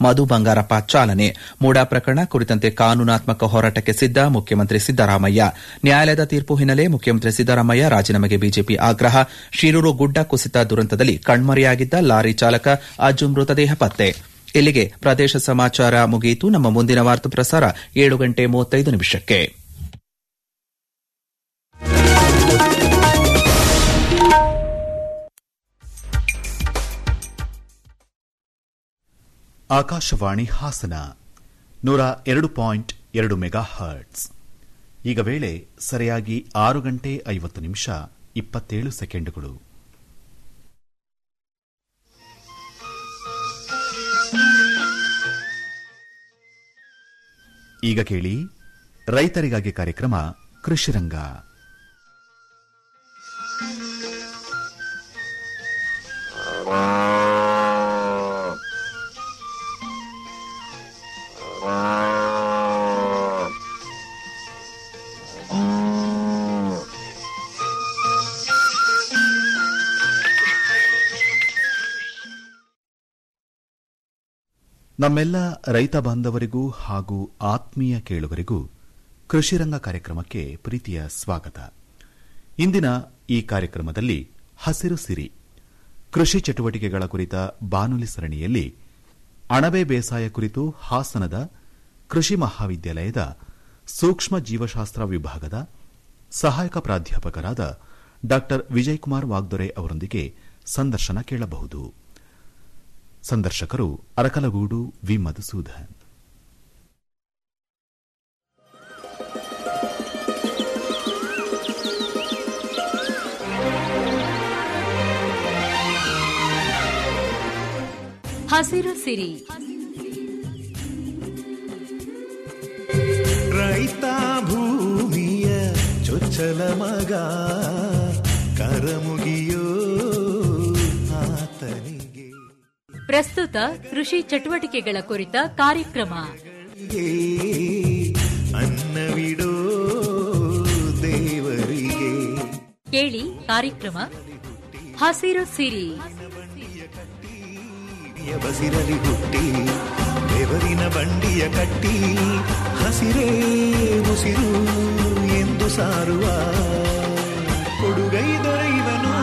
ಮಧು ಬಂಗಾರಪ್ಪ ಚಾಲನೆ ಮೂಡಾ ಪ್ರಕರಣ ಕುರಿತಂತೆ ಕಾನೂನಾತ್ಮಕ ಹೋರಾಟಕ್ಕೆ ಸಿದ್ದ ಮುಖ್ಯಮಂತ್ರಿ ಸಿದ್ದರಾಮಯ್ಯ ನ್ಯಾಯಾಲಯದ ತೀರ್ಪು ಹಿನ್ನೆಲೆ ಮುಖ್ಯಮಂತ್ರಿ ಸಿದ್ದರಾಮಯ್ಯ ರಾಜೀನಾಮೆಗೆ ಬಿಜೆಪಿ ಆಗ್ರಹ ಶಿರೂರು ಗುಡ್ಡ ಕುಸಿತ ದುರಂತದಲ್ಲಿ ಕಣ್ಮರೆಯಾಗಿದ್ದ ಲಾರಿ ಚಾಲಕ ಅಜ್ಜು ಮೃತದೇಹ ಪತ್ತೆ ಇಲ್ಲಿಗೆ ಪ್ರದೇಶ ಸಮಾಚಾರ ಮುಗಿಯಿತು ನಮ್ಮ ಮುಂದಿನ ವಾರ್ತಾ ಪ್ರಸಾರ ಏಳು ಗಂಟೆ ಮೂವತ್ತೈದು ನಿಮಿಷಕ್ಕೆ ಆಕಾಶವಾಣಿ ಹಾಸನ ನೂರ ಎರಡು ಪಾಯಿಂಟ್ ಎರಡು ಮೆಗಾ ಹರ್ಟ್ಸ್ ಈಗ ವೇಳೆ ಸರಿಯಾಗಿ ಆರು ಗಂಟೆ ಐವತ್ತು ನಿಮಿಷ ಇಪ್ಪತ್ತೇಳು ಸೆಕೆಂಡುಗಳು ಈಗ ಕೇಳಿ ರೈತರಿಗಾಗಿ ಕಾರ್ಯಕ್ರಮ ಕೃಷಿರಂಗ ನಮ್ಮೆಲ್ಲ ರೈತ ಬಾಂಧವರಿಗೂ ಹಾಗೂ ಆತ್ಮೀಯ ಕೇಳುಗರಿಗೂ ಕೃಷಿರಂಗ ಕಾರ್ಯಕ್ರಮಕ್ಕೆ ಪ್ರೀತಿಯ ಸ್ವಾಗತ ಇಂದಿನ ಈ ಕಾರ್ಯಕ್ರಮದಲ್ಲಿ ಹಸಿರು ಸಿರಿ ಕೃಷಿ ಚಟುವಟಿಕೆಗಳ ಕುರಿತ ಬಾನುಲಿ ಸರಣಿಯಲ್ಲಿ ಅಣಬೆ ಬೇಸಾಯ ಕುರಿತು ಹಾಸನದ ಕೃಷಿ ಮಹಾವಿದ್ಯಾಲಯದ ಸೂಕ್ಷ್ಮ ಜೀವಶಾಸ್ತ್ರ ವಿಭಾಗದ ಸಹಾಯಕ ಪ್ರಾಧ್ಯಾಪಕರಾದ ಡಾ ವಿಜಯಕುಮಾರ್ ವಾಗ್ದೊರೆ ಅವರೊಂದಿಗೆ ಸಂದರ್ಶನ ಕೇಳಬಹುದು ಸಂದರ್ಶಕರು ಅರಕಲಗೂಡು ವಿ ಮಧುಸೂದನ್ ಹಸಿರು ಸಿರಿ ರೈತ ಭೂಮಿಯ ಚೊಚ್ಚಲ ಮಗ ಕರಮುಗಿಯೋ ಆತನಿಗೆ ಪ್ರಸ್ತುತ ಕೃಷಿ ಚಟುವಟಿಕೆಗಳ ಕುರಿತ ಕಾರ್ಯಕ್ರಮ ಗೆ ಅನ್ನವಿಡೋ ದೇವರಿಗೆ ಕೇಳಿ ಕಾರ್ಯಕ್ರಮ ಹಸಿರು ಸಿರಿ ಹಿರಿಯ ಬಸಿರಲಿ ಹುಟ್ಟಿ ಬೆವರಿನ ಬಂಡಿಯ ಕಟ್ಟಿ ಹಸಿರೇ ಉಸಿರು ಎಂದು ಸಾರುವ ಕೊಡುಗೈ ದೊರೆಯುವನು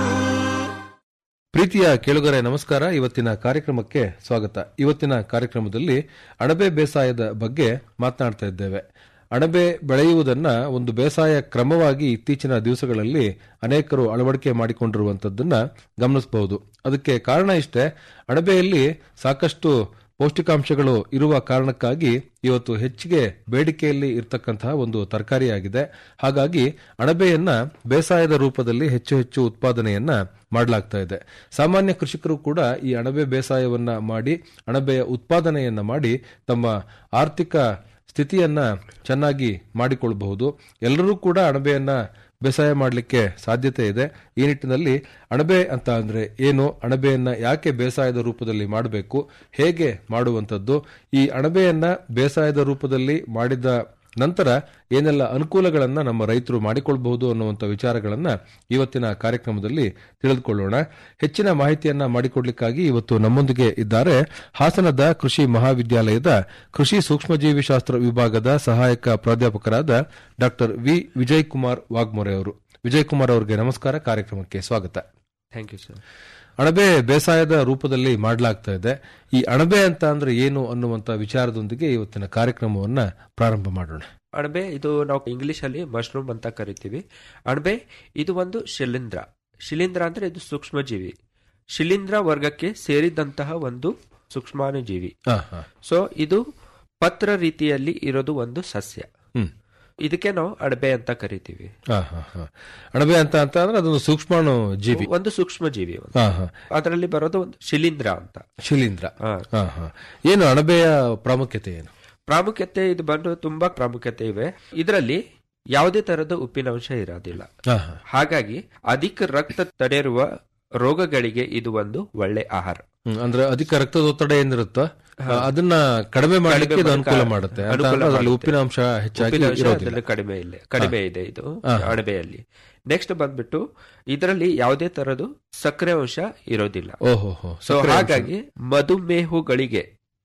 ಪ್ರೀತಿಯ ಕೇಳುಗರೆ ನಮಸ್ಕಾರ ಇವತ್ತಿನ ಕಾರ್ಯಕ್ರಮಕ್ಕೆ ಸ್ವಾಗತ ಇವತ್ತಿನ ಕಾರ್ಯಕ್ರಮದಲ್ಲಿ ಅಣಬೆ ಬೇಸಾಯದ ಬಗ್ಗೆ ಮಾತನಾಡ್ತಾ ಇದ್ದೇವೆ ಅಣಬೆ ಬೆಳೆಯುವುದನ್ನ ಒಂದು ಬೇಸಾಯ ಕ್ರಮವಾಗಿ ಇತ್ತೀಚಿನ ದಿವಸಗಳಲ್ಲಿ ಅನೇಕರು ಅಳವಡಿಕೆ ಮಾಡಿಕೊಂಡಿರುವಂತದ್ದನ್ನ ಗಮನಿಸಬಹುದು ಅದಕ್ಕೆ ಕಾರಣ ಇಷ್ಟೇ ಅಣಬೆಯಲ್ಲಿ ಸಾಕಷ್ಟು ಪೌಷ್ಟಿಕಾಂಶಗಳು ಇರುವ ಕಾರಣಕ್ಕಾಗಿ ಇವತ್ತು ಹೆಚ್ಚಿಗೆ ಬೇಡಿಕೆಯಲ್ಲಿ ಇರತಕ್ಕಂತಹ ಒಂದು ತರಕಾರಿಯಾಗಿದೆ ಹಾಗಾಗಿ ಅಣಬೆಯನ್ನ ಬೇಸಾಯದ ರೂಪದಲ್ಲಿ ಹೆಚ್ಚು ಹೆಚ್ಚು ಉತ್ಪಾದನೆಯನ್ನ ಮಾಡಲಾಗ್ತಾ ಇದೆ ಸಾಮಾನ್ಯ ಕೃಷಿಕರು ಕೂಡ ಈ ಅಣಬೆ ಬೇಸಾಯವನ್ನ ಮಾಡಿ ಅಣಬೆಯ ಉತ್ಪಾದನೆಯನ್ನ ಮಾಡಿ ತಮ್ಮ ಆರ್ಥಿಕ ಸ್ಥಿತಿಯನ್ನ ಚೆನ್ನಾಗಿ ಮಾಡಿಕೊಳ್ಳಬಹುದು ಎಲ್ಲರೂ ಕೂಡ ಅಣಬೆಯನ್ನ ಬೇಸಾಯ ಮಾಡಲಿಕ್ಕೆ ಸಾಧ್ಯತೆ ಇದೆ ಈ ನಿಟ್ಟಿನಲ್ಲಿ ಅಣಬೆ ಅಂತ ಅಂದ್ರೆ ಏನು ಅಣಬೆಯನ್ನ ಯಾಕೆ ಬೇಸಾಯದ ರೂಪದಲ್ಲಿ ಮಾಡಬೇಕು ಹೇಗೆ ಮಾಡುವಂಥದ್ದು ಈ ಅಣಬೆಯನ್ನ ಬೇಸಾಯದ ರೂಪದಲ್ಲಿ ಮಾಡಿದ ನಂತರ ಏನೆಲ್ಲ ಅನುಕೂಲಗಳನ್ನ ನಮ್ಮ ರೈತರು ಮಾಡಿಕೊಳ್ಬಹುದು ಅನ್ನುವಂಥ ವಿಚಾರಗಳನ್ನ ಇವತ್ತಿನ ಕಾರ್ಯಕ್ರಮದಲ್ಲಿ ತಿಳಿದುಕೊಳ್ಳೋಣ ಹೆಚ್ಚಿನ ಮಾಹಿತಿಯನ್ನ ಮಾಡಿಕೊಡ್ಲಿಕ್ಕಾಗಿ ಇವತ್ತು ನಮ್ಮೊಂದಿಗೆ ಇದ್ದಾರೆ ಹಾಸನದ ಕೃಷಿ ಮಹಾವಿದ್ಯಾಲಯದ ಕೃಷಿ ಸೂಕ್ಷ್ಮಜೀವಿಶಾಸ್ತ್ರ ವಿಭಾಗದ ಸಹಾಯಕ ಪ್ರಾಧ್ಯಾಪಕರಾದ ಡಾಕ್ಟರ್ ವಿ ವಿಜಯ್ ಕುಮಾರ್ ವಾಗ್ಮೊರೆ ಅವರು ವಿಜಯ್ ಕುಮಾರ್ ಅವರಿಗೆ ನಮಸ್ಕಾರ ಕಾರ್ಯಕ್ರಮಕ್ಕೆ ಸ್ವಾಗತ ಥ್ಯಾಂಕ್ ಯು ಸರ್ ಅಣಬೆ ಬೇಸಾಯದ ರೂಪದಲ್ಲಿ ಮಾಡಲಾಗ್ತಾ ಇದೆ ಈ ಅಣಬೆ ಅಂತ ಅಂದ್ರೆ ಏನು ಅನ್ನುವಂತ ವಿಚಾರದೊಂದಿಗೆ ಇವತ್ತಿನ ಕಾರ್ಯಕ್ರಮವನ್ನ ಪ್ರಾರಂಭ ಮಾಡೋಣ ಅಣಬೆ ಇದು ನಾವು ಇಂಗ್ಲಿಷ್ ಅಲ್ಲಿ ಮಶ್ರೂಮ್ ಅಂತ ಕರಿತೀವಿ ಅಣಬೆ ಇದು ಒಂದು ಶಿಲೀಂಧ್ರ ಶಿಲೀಂಧ್ರ ಅಂದ್ರೆ ಇದು ಸೂಕ್ಷ್ಮಜೀವಿ ಶಿಲೀಂಧ್ರ ವರ್ಗಕ್ಕೆ ಸೇರಿದಂತಹ ಒಂದು ಸೂಕ್ಷ್ಮಾಣುಜೀವಿ ಹಾ, ಹಾ. ಸೊ ಇದು ಪತ್ರ ರೀತಿಯಲ್ಲಿ ಇರೋದು ಒಂದು ಸಸ್ಯ ಹ್ಮ್ ಇದಕ್ಕೆ ನಾವು ಅಣಬೆ ಅಂತ ಕರಿತೀವಿ ಹಾ, ಹಾ, ಹಾ. ಅಣಬೆ ಅಂತ ಅಂತ ಅಂದ್ರೆ ಅದೊಂದು ಸೂಕ್ಷ್ಮಾಣು ಜೀವಿ ಒಂದು ಸೂಕ್ಷ್ಮಜೀವಿ ಒಂದು. ಹಾ, ಹಾ. ಅದರಲ್ಲಿ ಬರೋದು ಒಂದು ಶಿಲೀಂಧ್ರ ಅಂತ ಶಿಲೀಂಧ್ರ ಹಾ. ಹಾ, ಹಾ. ಏನು ಅಣಬೆಯ ಪ್ರಾಮುಖ್ಯತೆ ಏನು ಪ್ರಾಮುಖ್ಯತೆ ಇದು ಬಂದು ತುಂಬಾ ಪ್ರಾಮುಖ್ಯತೆ ಇವೆ ಇದರಲ್ಲಿ ಯಾವುದೇ ತರದ ಉಪ್ಪಿನಂಶ ಇರೋದಿಲ್ಲ ಹಾ, ಹಾ. ಹಾಗಾಗಿ ಅಧಿಕ ರಕ್ತ ತಡೆರುವ ರೋಗಗಳಿಗೆ ಇದು ಒಂದು ಒಳ್ಳೆ ಆಹಾರ ಹ್ಮ್, ಅಂದ್ರೆ ಅಧಿಕ ರಕ್ತದೊತ್ತಡ ಏನಿರುತ್ತೋ ಅದನ್ನ ಕಡಿಮೆ ಮಾಡ್ಲಿಕ್ಕೆ ಇದು ಅನುಕೂಲ ಮಾಡುತ್ತೆ ಅಂತ ಅನುಕೂಲ ಅಂದ್ರೆ ಅದರಲ್ಲಿ ಮಾಡುತ್ತೆ. ಉಪ್ಪಿನಾಂಶ ಹೆಚ್ಚಾಗಿ ಉಪ್ಪಿನಾಂಶ ಇರೋದಿಲ್ಲ ಅದರಲ್ಲಿ ಕಡಿಮೆ ಇಲ್ಲ ಕಡಿಮೆ ಇದೆ ಇದು ಅಣಬೆಯಲ್ಲಿ ನೆಕ್ಸ್ಟ್ ಬಂದ್ಬಿಟ್ಟು ಇದರಲ್ಲಿ ಯಾವುದೇ ತರದ್ದು ಸಕ್ಕರೆ ಅಂಶ ಇರೋದಿಲ್ಲ ಓಹೋ ಹೋ ಸೊ ಹಾಗಾಗಿ ಮಧುಮೇಹುಗಳಿಗೆ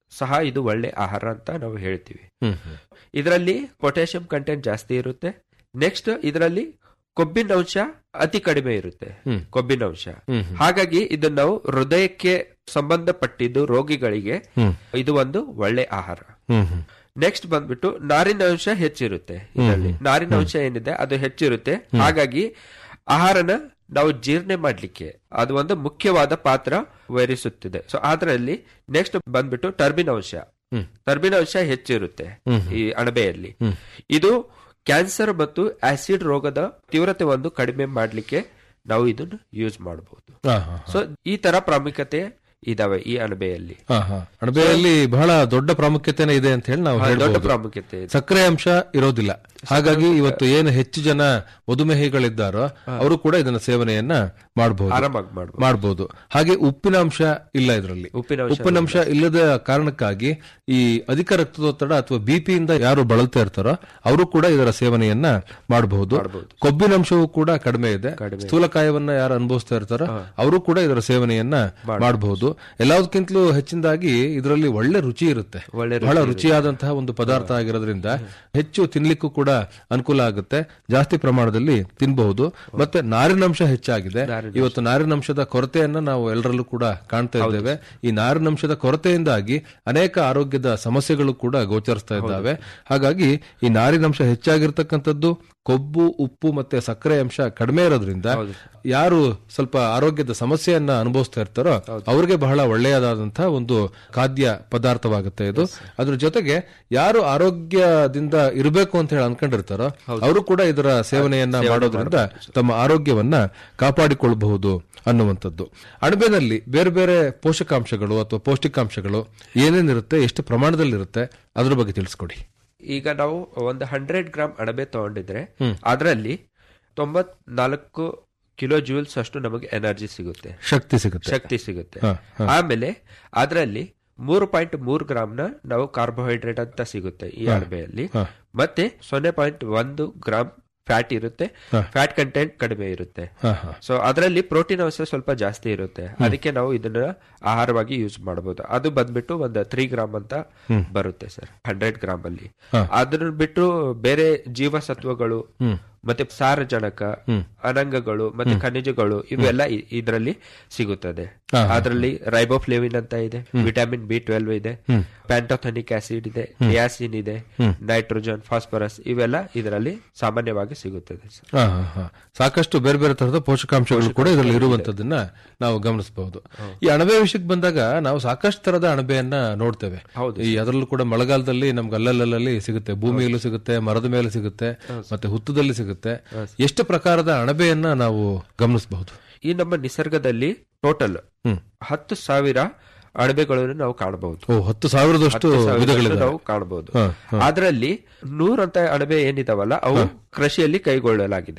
ಸಹ ಇದು ಒಳ್ಳೆ ಆಹಾರ ಅಂತ ನಾವು ಹೇಳ್ತೀವಿ ಹ್ಮ್ ಹ್ಮ್ ಇದರಲ್ಲಿ ಪೊಟ್ಯಾಷಿಯಂ ಕಂಟೆಂಟ್ ಜಾಸ್ತಿ ಇರುತ್ತೆ ನೆಕ್ಸ್ಟ್ ಇದರಲ್ಲಿ ಕೊಬ್ಬಿನ ಅಂಶ ಅತಿ ಕಡಿಮೆ ಇರುತ್ತೆ ಹ್ಮ್. ಕೊಬ್ಬಿನ ಅಂಶ ಹ್ಮ್ ಹ್ಮ್. ಹಾಗಾಗಿ ಇದನ್ನ ನಾವು ಹೃದಯಕ್ಕೆ ಸಂಬಂಧಪಟ್ಟಿದ್ದು ರೋಗಿಗಳಿಗೆ ಹ್ಮ್. ಇದು ಒಂದು ಒಳ್ಳೆ ಆಹಾರ ಹ್ಮ್ ಹ್ಮ್ ನೆಕ್ಸ್ಟ್ ಬಂದ್ಬಿಟ್ಟು ನಾರಿನ ಅಂಶ ಹೆಚ್ಚಿರುತ್ತೆ ಇದರಲ್ಲಿ ನಾರಿನ ಅಂಶ ಏನಿದೆ ಅದು ಹೆಚ್ಚಿರುತ್ತೆ ಹಾಗಾಗಿ ಆಹಾರನ ನಾವು ಜೀರ್ಣೆ ಮಾಡ್ಲಿಕ್ಕೆ ಅದು ಒಂದು ಮುಖ್ಯವಾದ ಪಾತ್ರ ವಹಿಸುತ್ತಿದೆ ಸೊ ಅದರಲ್ಲಿ ನೆಕ್ಸ್ಟ್ ಬಂದ್ಬಿಟ್ಟು ಟರ್ಬಿನ್ ಅಂಶ ಹ್ಮ್. ಟರ್ಬಿನ್ ಅಂಶ ಹೆಚ್ಚಿರುತ್ತೆ ಹ್ಮ್. ಈ ಅಣಬೆಯಲ್ಲಿ ಹ್ಮ್. ಇದು ಕ್ಯಾನ್ಸರ್ ಮತ್ತು ಆಸಿಡ್ ರೋಗದ ತೀವ್ರತೆ ಒಂದು ಕಡಿಮೆ ಮಾಡ್ಲಿಕ್ಕೆ ನಾವು ಇದನ್ನು ಯೂಸ್ ಮಾಡಬಹುದು ಹಾ, ಹಾ, ಸೊ ಈ ತರ ಪ್ರಾಮುಖ್ಯತೆ ಇದಾವೆ ಈ ಅಣಬೆಯಲ್ಲಿ ಹಾ, ಹಾ. ಅಣಬೆಯಲ್ಲಿ ಬಹಳ ದೊಡ್ಡ ಪ್ರಾಮುಖ್ಯತೆನೇ ಇದೆ ಅಂತ ಹೇಳಿ ನಾವು ದೊಡ್ಡ ಹೇಳ್ಬೋದು ಪ್ರಾಮುಖ್ಯತೆ ಇದೆ ಸಕ್ಕರೆ ಅಂಶ ಇರೋದಿಲ್ಲ ಹಾಗಾಗಿ ಇವತ್ತು ಏನು ಹೆಚ್ಚು ಜನ ಮಧುಮೇಹಿಗಳಿದ್ದಾರೋ ಅವರು ಕೂಡ ಇದನ್ನ ಸೇವನೆಯನ್ನ ಮಾಡಬಹುದು ಆರಾಮಾಗಿ ಮಾಡ್ಬೋದು ಮಾಡಬಹುದು ಹಾಗೆ ಉಪ್ಪಿನ ಅಂಶ ಇಲ್ಲ ಇದರಲ್ಲಿ ಉಪ್ಪಿನ ಅಂಶ ಉಪ್ಪಿನ ಅಂಶ ಇಲ್ಲದ ಕಾರಣಕ್ಕಾಗಿ ಈ ಅಧಿಕ ರಕ್ತದೊತ್ತಡ ಅಥವಾ ಬಿಪಿಯಿಂದ ಯಾರು ಬಳಲ್ತಾ ಇರ್ತಾರೋ ಅವರು ಕೂಡ ಇದರ ಸೇವನೆಯನ್ನ ಮಾಡಬಹುದು ಕೊಬ್ಬಿನ ಅಂಶವೂ ಕೂಡ ಕಡಿಮೆ ಇದೆ ಸ್ಥೂಲಕಾಯವನ್ನ ಯಾರು ಅನುಭವಿಸ್ತಾ ಇರ್ತಾರೋ ಅವರು ಕೂಡ ಇದರ ಸೇವನೆಯನ್ನ ಮಾಡಬಹುದು ಎಲ್ಲದಕ್ಕಿಂತಲೂ ಹೆಚ್ಚಿನದಾಗಿ ಇದರಲ್ಲಿ ಒಳ್ಳೆ ರುಚಿ ಇರುತ್ತೆ ಒಳ್ಳೆ ಬಹಳ ರುಚಿಯಾದಂತಹ ಒಂದು ಪದಾರ್ಥ ಆಗಿರೋದ್ರಿಂದ ಹೆಚ್ಚು ತಿನ್ಲಿಕ್ಕೂ ಕೂಡ ಅನುಕೂಲ ಆಗುತ್ತೆ ಜಾಸ್ತಿ ಪ್ರಮಾಣದಲ್ಲಿ ತಿನ್ನಬಹುದು ಮತ್ತೆ ನಾರಿನಂಶ ಹೆಚ್ಚಾಗಿದೆ ಇವತ್ತು ನಾರಿನಂಶದ ಕೊರತೆಯನ್ನ ನಾವು ಎಲ್ಲರಲ್ಲೂ ಕೂಡ ಕಾಣ್ತಾ ಇದ್ದೇವೆ ಈ ನಾರಿನಂಶದ ಕೊರತೆಯಿಂದಾಗಿ ಅನೇಕ ಆರೋಗ್ಯದ ಸಮಸ್ಯೆಗಳು ಕೂಡ ಗೋಚರಿಸ್ತಾ ಇದ್ದಾವೆ ಹಾಗಾಗಿ ಈ ನಾರಿನಂಶ ಹೆಚ್ಚಾಗಿರ್ತಕ್ಕಂಥದ್ದು ಕೊಬ್ಬು ಉಪ್ಪು ಮತ್ತೆ ಸಕ್ಕರೆ ಅಂಶ ಕಡಿಮೆ ಇರೋದ್ರಿಂದ ಯಾರು ಸ್ವಲ್ಪ ಆರೋಗ್ಯದ ಸಮಸ್ಯೆಯನ್ನ ಅನುಭವಿಸ್ತಾ ಇರ್ತಾರೋ ಅವ್ರಿಗೆ ಬಹಳ ಒಳ್ಳೆಯದಾದಂತಹ ಒಂದು ಖಾದ್ಯ ಪದಾರ್ಥವಾಗುತ್ತೆ ಇದು ಅದ್ರ ಜೊತೆಗೆ ಯಾರು ಆರೋಗ್ಯದಿಂದ ಇರಬೇಕು ಅಂತ ಹೇಳಿ ಅನ್ಕೊಂಡಿರ್ತಾರೋ ಅವರು ಕೂಡ ಇದರ ಸೇವನೆಯನ್ನ ಮಾಡೋದ್ರಿಂದ ತಮ್ಮ ಆರೋಗ್ಯವನ್ನ ಕಾಪಾಡಿಕೊಳ್ಳಬಹುದು ಅನ್ನುವಂಥದ್ದು ಅಣಬೆನಲ್ಲಿ ಬೇರೆ ಬೇರೆ ಪೋಷಕಾಂಶಗಳು ಅಥವಾ ಪೌಷ್ಟಿಕಾಂಶಗಳು ಏನೇನಿರುತ್ತೆ ಎಷ್ಟು ಪ್ರಮಾಣದಲ್ಲಿರುತ್ತೆ ಅದ್ರ ಬಗ್ಗೆ ತಿಳಿಸ್ಕೊಡಿ ಈಗ ನಾವು ಒಂದು ಹಂಡ್ರೆಡ್ ಗ್ರಾಮ್ ಅಣಬೆ ತಗೊಂಡಿದ್ರೆ ಅದರಲ್ಲಿ ತೊಂಬತ್ ನಾಲ್ಕು ಕಿಲೋ ಜೂಲ್ಸ್ ಅಷ್ಟು ನಮಗೆ ಎನರ್ಜಿ ಸಿಗುತ್ತೆ ಶಕ್ತಿ ಸಿಗುತ್ತೆ ಶಕ್ತಿ ಸಿಗುತ್ತೆ ಹ, ಆಮೇಲೆ ಅದರಲ್ಲಿ ಮೂರು ಪಾಯಿಂಟ್ ಮೂರು ಗ್ರಾಮ್ನ ನಾವು ಕಾರ್ಬೋಹೈಡ್ರೇಟ್ ಅಂತ ಸಿಗುತ್ತೆ ಈ ಅಣಬೆಯಲ್ಲಿ ಮತ್ತೆ ಸೊನ್ನೆ ಪಾಯಿಂಟ್ ಒಂದು ಗ್ರಾಮ್ ಫ್ಯಾಟ್ ಇರುತ್ತೆ ಫ್ಯಾಟ್ ಕಂಟೆಂಟ್ ಕಡಿಮೆ ಇರುತ್ತೆ ಹ, ಹ. ಸೊ ಅದರಲ್ಲಿ ಪ್ರೋಟೀನ್ ಅಂಶ ಸ್ವಲ್ಪ ಜಾಸ್ತಿ ಇರುತ್ತೆ ಅದಕ್ಕೆ ನಾವು ಇದನ್ನ ಆಹಾರವಾಗಿ ಯೂಸ್ ಮಾಡಬಹುದು ಅದು ಬಂದ್ಬಿಟ್ಟು ಒಂದು ತ್ರೀ ಗ್ರಾಮ್ ಅಂತ ಬರುತ್ತೆ ಸರ್ ಹಂಡ್ರೆಡ್ ಗ್ರಾಮ್ ಅಲ್ಲಿ ಅದನ್ನ ಬಿಟ್ಟು ಬೇರೆ ಜೀವಸತ್ವಗಳು ಮತ್ತೆ ಸಾರಜನಕ ಅನಂಗಗಳು ಮತ್ತೆ ಖನಿಜಗಳು ಇವೆಲ್ಲ ಇ- ಇದರಲ್ಲಿ ಸಿಗುತ್ತದೆ ಅದರಲ್ಲಿ ರೈಬೋಫ್ಲೇವಿನ್ ಅಂತ ಇದೆ ವಿಟಮಿನ್ ಬಿ ಟ್ವೆಲ್ವ್ ಇದೆ ಪ್ಯಾಂಟೋಥನಿಕ್ ಆಸಿಡ್ ಇದೆ ನಿಯಾಸಿನ್ ಇದೆ ನೈಟ್ರೋಜನ್ ಫಾಸ್ಫರಸ್ ಇವೆಲ್ಲ ಇದರಲ್ಲಿ ಸಾಮಾನ್ಯವಾಗಿ ಸಿಗುತ್ತದೆ ಸರ್ ಹ, ಹ, ಹ. ಸಾಕಷ್ಟು ಬೇರೆ ಬೇರೆ ತರದ ಪೋಷಕಾಂಶಗಳು ಕೂಡ ಇದರಲ್ಲಿ ಇರುವಂತದನ್ನ ನಾವು ಗಮನಿಸಬಹುದು ಈ ಅಣಬೆ ವಿಷಯಕ್ಕೆ ಬಂದಾಗ ನಾವು ಸಾಕಷ್ಟು ತರದ ಅಣಬೆಯನ್ನ ನೋಡ್ತೇವೆ ಈ ಅದರಲ್ಲೂ ಕೂಡ ಮಳೆಗಾಲದಲ್ಲಿ ನಮ್ಗೆ ಅಲ್ಲಲ್ಲಲ್ಲಿ ಸಿಗುತ್ತೆ ಭೂಮಿಯಲ್ಲೂ ಸಿಗುತ್ತೆ ಮರದ ಮೇಲೆ ಸಿಗುತ್ತೆ ಮತ್ತೆ ಹುತ್ತದಲ್ಲಿ ಸಿಗುತ್ತೆ ಎಷ್ಟು ಪ್ರಕಾರದ ಅಣಬೆಯನ್ನ ನಾವು ಗಮನಿಸಬಹುದು ಈ ನಮ್ಮ ನಿಸರ್ಗದಲ್ಲಿ ಟೋಟಲ್ ಹತ್ತು ಸಾವಿರ ಅಣಬೆಗಳನ್ನು ನಾವು ಕಾಣಬಹುದು ಓ ಹತ್ತು ಸಾವಿರದಷ್ಟು ಹತ್ತು ಸಾವಿರದಷ್ಟು ವಿಧಗಳಿವೆ ನಾವು ಕಾಣಬಹುದು ಅದರಲ್ಲಿ ನೂರಂತ ಅಣಬೆ ಏನಿದಾವಲ್ಲ ಅವು ಕೃಷಿಯಲ್ಲಿ ಕೈಗೊಳ್ಳಲಾಗಿದೆ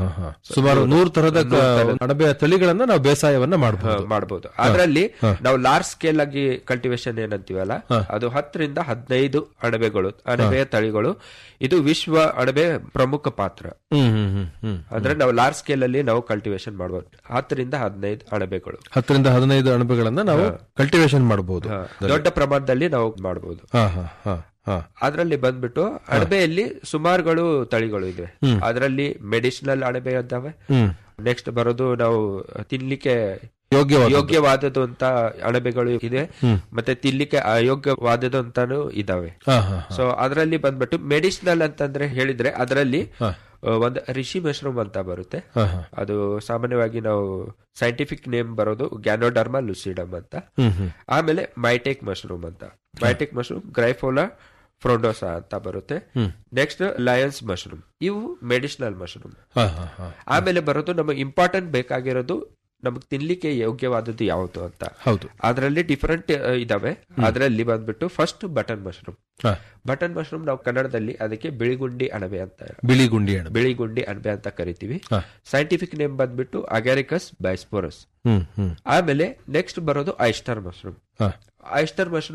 ಸುಮಾರು ನೂರು ತರದ ಕ- ಅಣಬೆಯ ತಳಿಗಳನ್ನ ನಾವು ಬೇಸಾಯವನ್ನ ಮಾಡಬಹುದು ಮಾಡಬಹುದು ಅದರಲ್ಲಿ ನಾವು ಲಾರ್ಜ್ ಸ್ಕೇಲ್ ಆಗಿ ಕಲ್ಟಿವೇಶನ್ ಏನಂತೀವಲ್ಲ ಅದು ಹತ್ತರಿಂದ ಹದಿನೈದು ಅಣಬೆಗಳು ಅಣಬೆಯ ತಳಿಗಳು ಇದು ವಿಶ್ವ ಅಣಬೆ ಪ್ರಮುಖ ಪಾತ್ರ ಹ್ಮ್ ಹ್ಮ್ ಹ್ಮ್ ಹ್ಮ್ ಅಂದ್ರೆ ನಾವು ಲಾರ್ಜ್ ಸ್ಕೇಲ್ ಅಲ್ಲಿ ನಾವು ಕಲ್ಟಿವೇಶನ್ ಮಾಡಬಹುದು ಹತ್ತರಿಂದ ಹದಿನೈದು ಅಣಬೆಗಳು ಹತ್ತರಿಂದ ಹದಿನೈದು ಅಣಬೆಗಳನ್ನ ನಾವು ಕಲ್ಟಿವೇಶನ್ ಮಾಡಬಹುದು ದೊಡ್ಡ ಪ್ರಮಾಣದಲ್ಲಿ ನಾವು ಮಾಡಬಹುದು ಹಾ ಹಾ ಹಾ ಹಾ ಅದರಲ್ಲಿ ಬಂದ್ಬಿಟ್ಟು ಅಣಬೆಯಲ್ಲಿ ಸುಮಾರುಗಳು ತಳಿಗಳು ಇದೆ ಅದರಲ್ಲಿ ಮೆಡಿಸಿನಲ್ ಅಣಬೆ ಇದ್ದಾವೆ ಹ್ಮ್ ನೆಕ್ಸ್ಟ್ ಬರೋದು ನಾವು ತಿನ್ಲಿಕ್ಕೆ ಯೋಗ್ಯವಾದ ಯೋಗ್ಯವಾದದ್ದು ಅಂತ ಅಣಬೆಗಳು ಇದೆ ಮತ್ತೆ ತಿನ್ಲಿಕ್ಕೆ ಅಯೋಗ್ಯವಾದದ್ದು ಅಂತಾನು ಇದಾವೆ ಹಾ ಹಾ ಸೊ ಅದರಲ್ಲಿ ಬಂದ್ಬಿಟ್ಟು ಮೆಡಿಸಿನಲ್ ಅಂತಂದ್ರೆ ಹೇಳಿದ್ರೆ ಅದರಲ್ಲಿ ಆ, ಒಂದು ರಿಷಿ ಮಶ್ರೂಮ್ ಅಂತ ಬರುತ್ತೆ ಹಾ ಹಾ ಅದು ಸಾಮಾನ್ಯವಾಗಿ ನಾವು ಸೈಂಟಿಫಿಕ್ ನೇಮ್ ಬರೋದು ಗ್ಯಾನೋಡರ್ಮಾ ಲುಸಿಡಮ್ ಅಂತ ಹ್ಮ್ ಹ್ಮ್ ಆಮೇಲೆ ಮೈಟೆಕ್ ಮಶ್ರೂಮ್ ಅಂತ ಮೈಟೆಕ್ ಮಶ್ರೂಮ್ ಗ್ರೈಫೋಲಾ ಫ್ರೋಂಡೋಸಾ ಅಂತ ಬರುತ್ತೆ ನೆಕ್ಸ್ಟ್ ಲಯನ್ಸ್ ಮಶ್ರೂಮ್ ಇವು ಮೆಡಿಸಿನಲ್ ಮಶ್ರೂಮ್ ಹಾ ಹಾ ಹಾ ಆಮೇಲೆ ಬರೋದು ನಮಗೆ ಇಂಪಾರ್ಟೆಂಟ್ ಬೇಕಾಗಿರೋದು ನಮಗೆ ತಿನ್ಲಿಕ್ಕೆ ಯೋಗ್ಯವಾದದ್ದು ಯಾವುದು ಅಂತ ಹೌದು ಅದರಲ್ಲಿ ಡಿಫರೆಂಟ್ ಇದಾವೆ ಅದರಲ್ಲಿ ಬಂದ್ಬಿಟ್ಟು ಫಸ್ಟ್ ಬಟನ್ ಮಶ್ರೂಮ್ ಹಾ ಬಟನ್ ಮಶ್ರೂಮ್ ನಾವು ಕನ್ನಡದಲ್ಲಿ ಅದಕ್ಕೆ ಬಿಳಿಗುಂಡಿ ಅಣಬೆ ಅಂತ ಬಿಳಿ ಗುಂಡಿ ಅಣಬೆ ಬಿಳಿಗುಂಡಿ ಅಣಬೆ ಅಂತ ಕರಿತೀವಿ ಹಾ. ಸೈಂಟಿಫಿಕ್ ನೇಮ್ ಬಂದ್ಬಿಟ್ಟು ಅಗ್ಯಾರಿಕಸ್ ಬೈಸ್ಪೋರಸ್ ಹ್ಮ್ ಹ್ಮ್ ಆಮೇಲೆ ನೆಕ್ಸ್ಟ್ ಬರೋದು ಐಸ್ಟರ್ ಮಶ್ರೂಮ್ ಹಾ ಐಸ್ಟರ್ ಮಶ್ರೂಮ್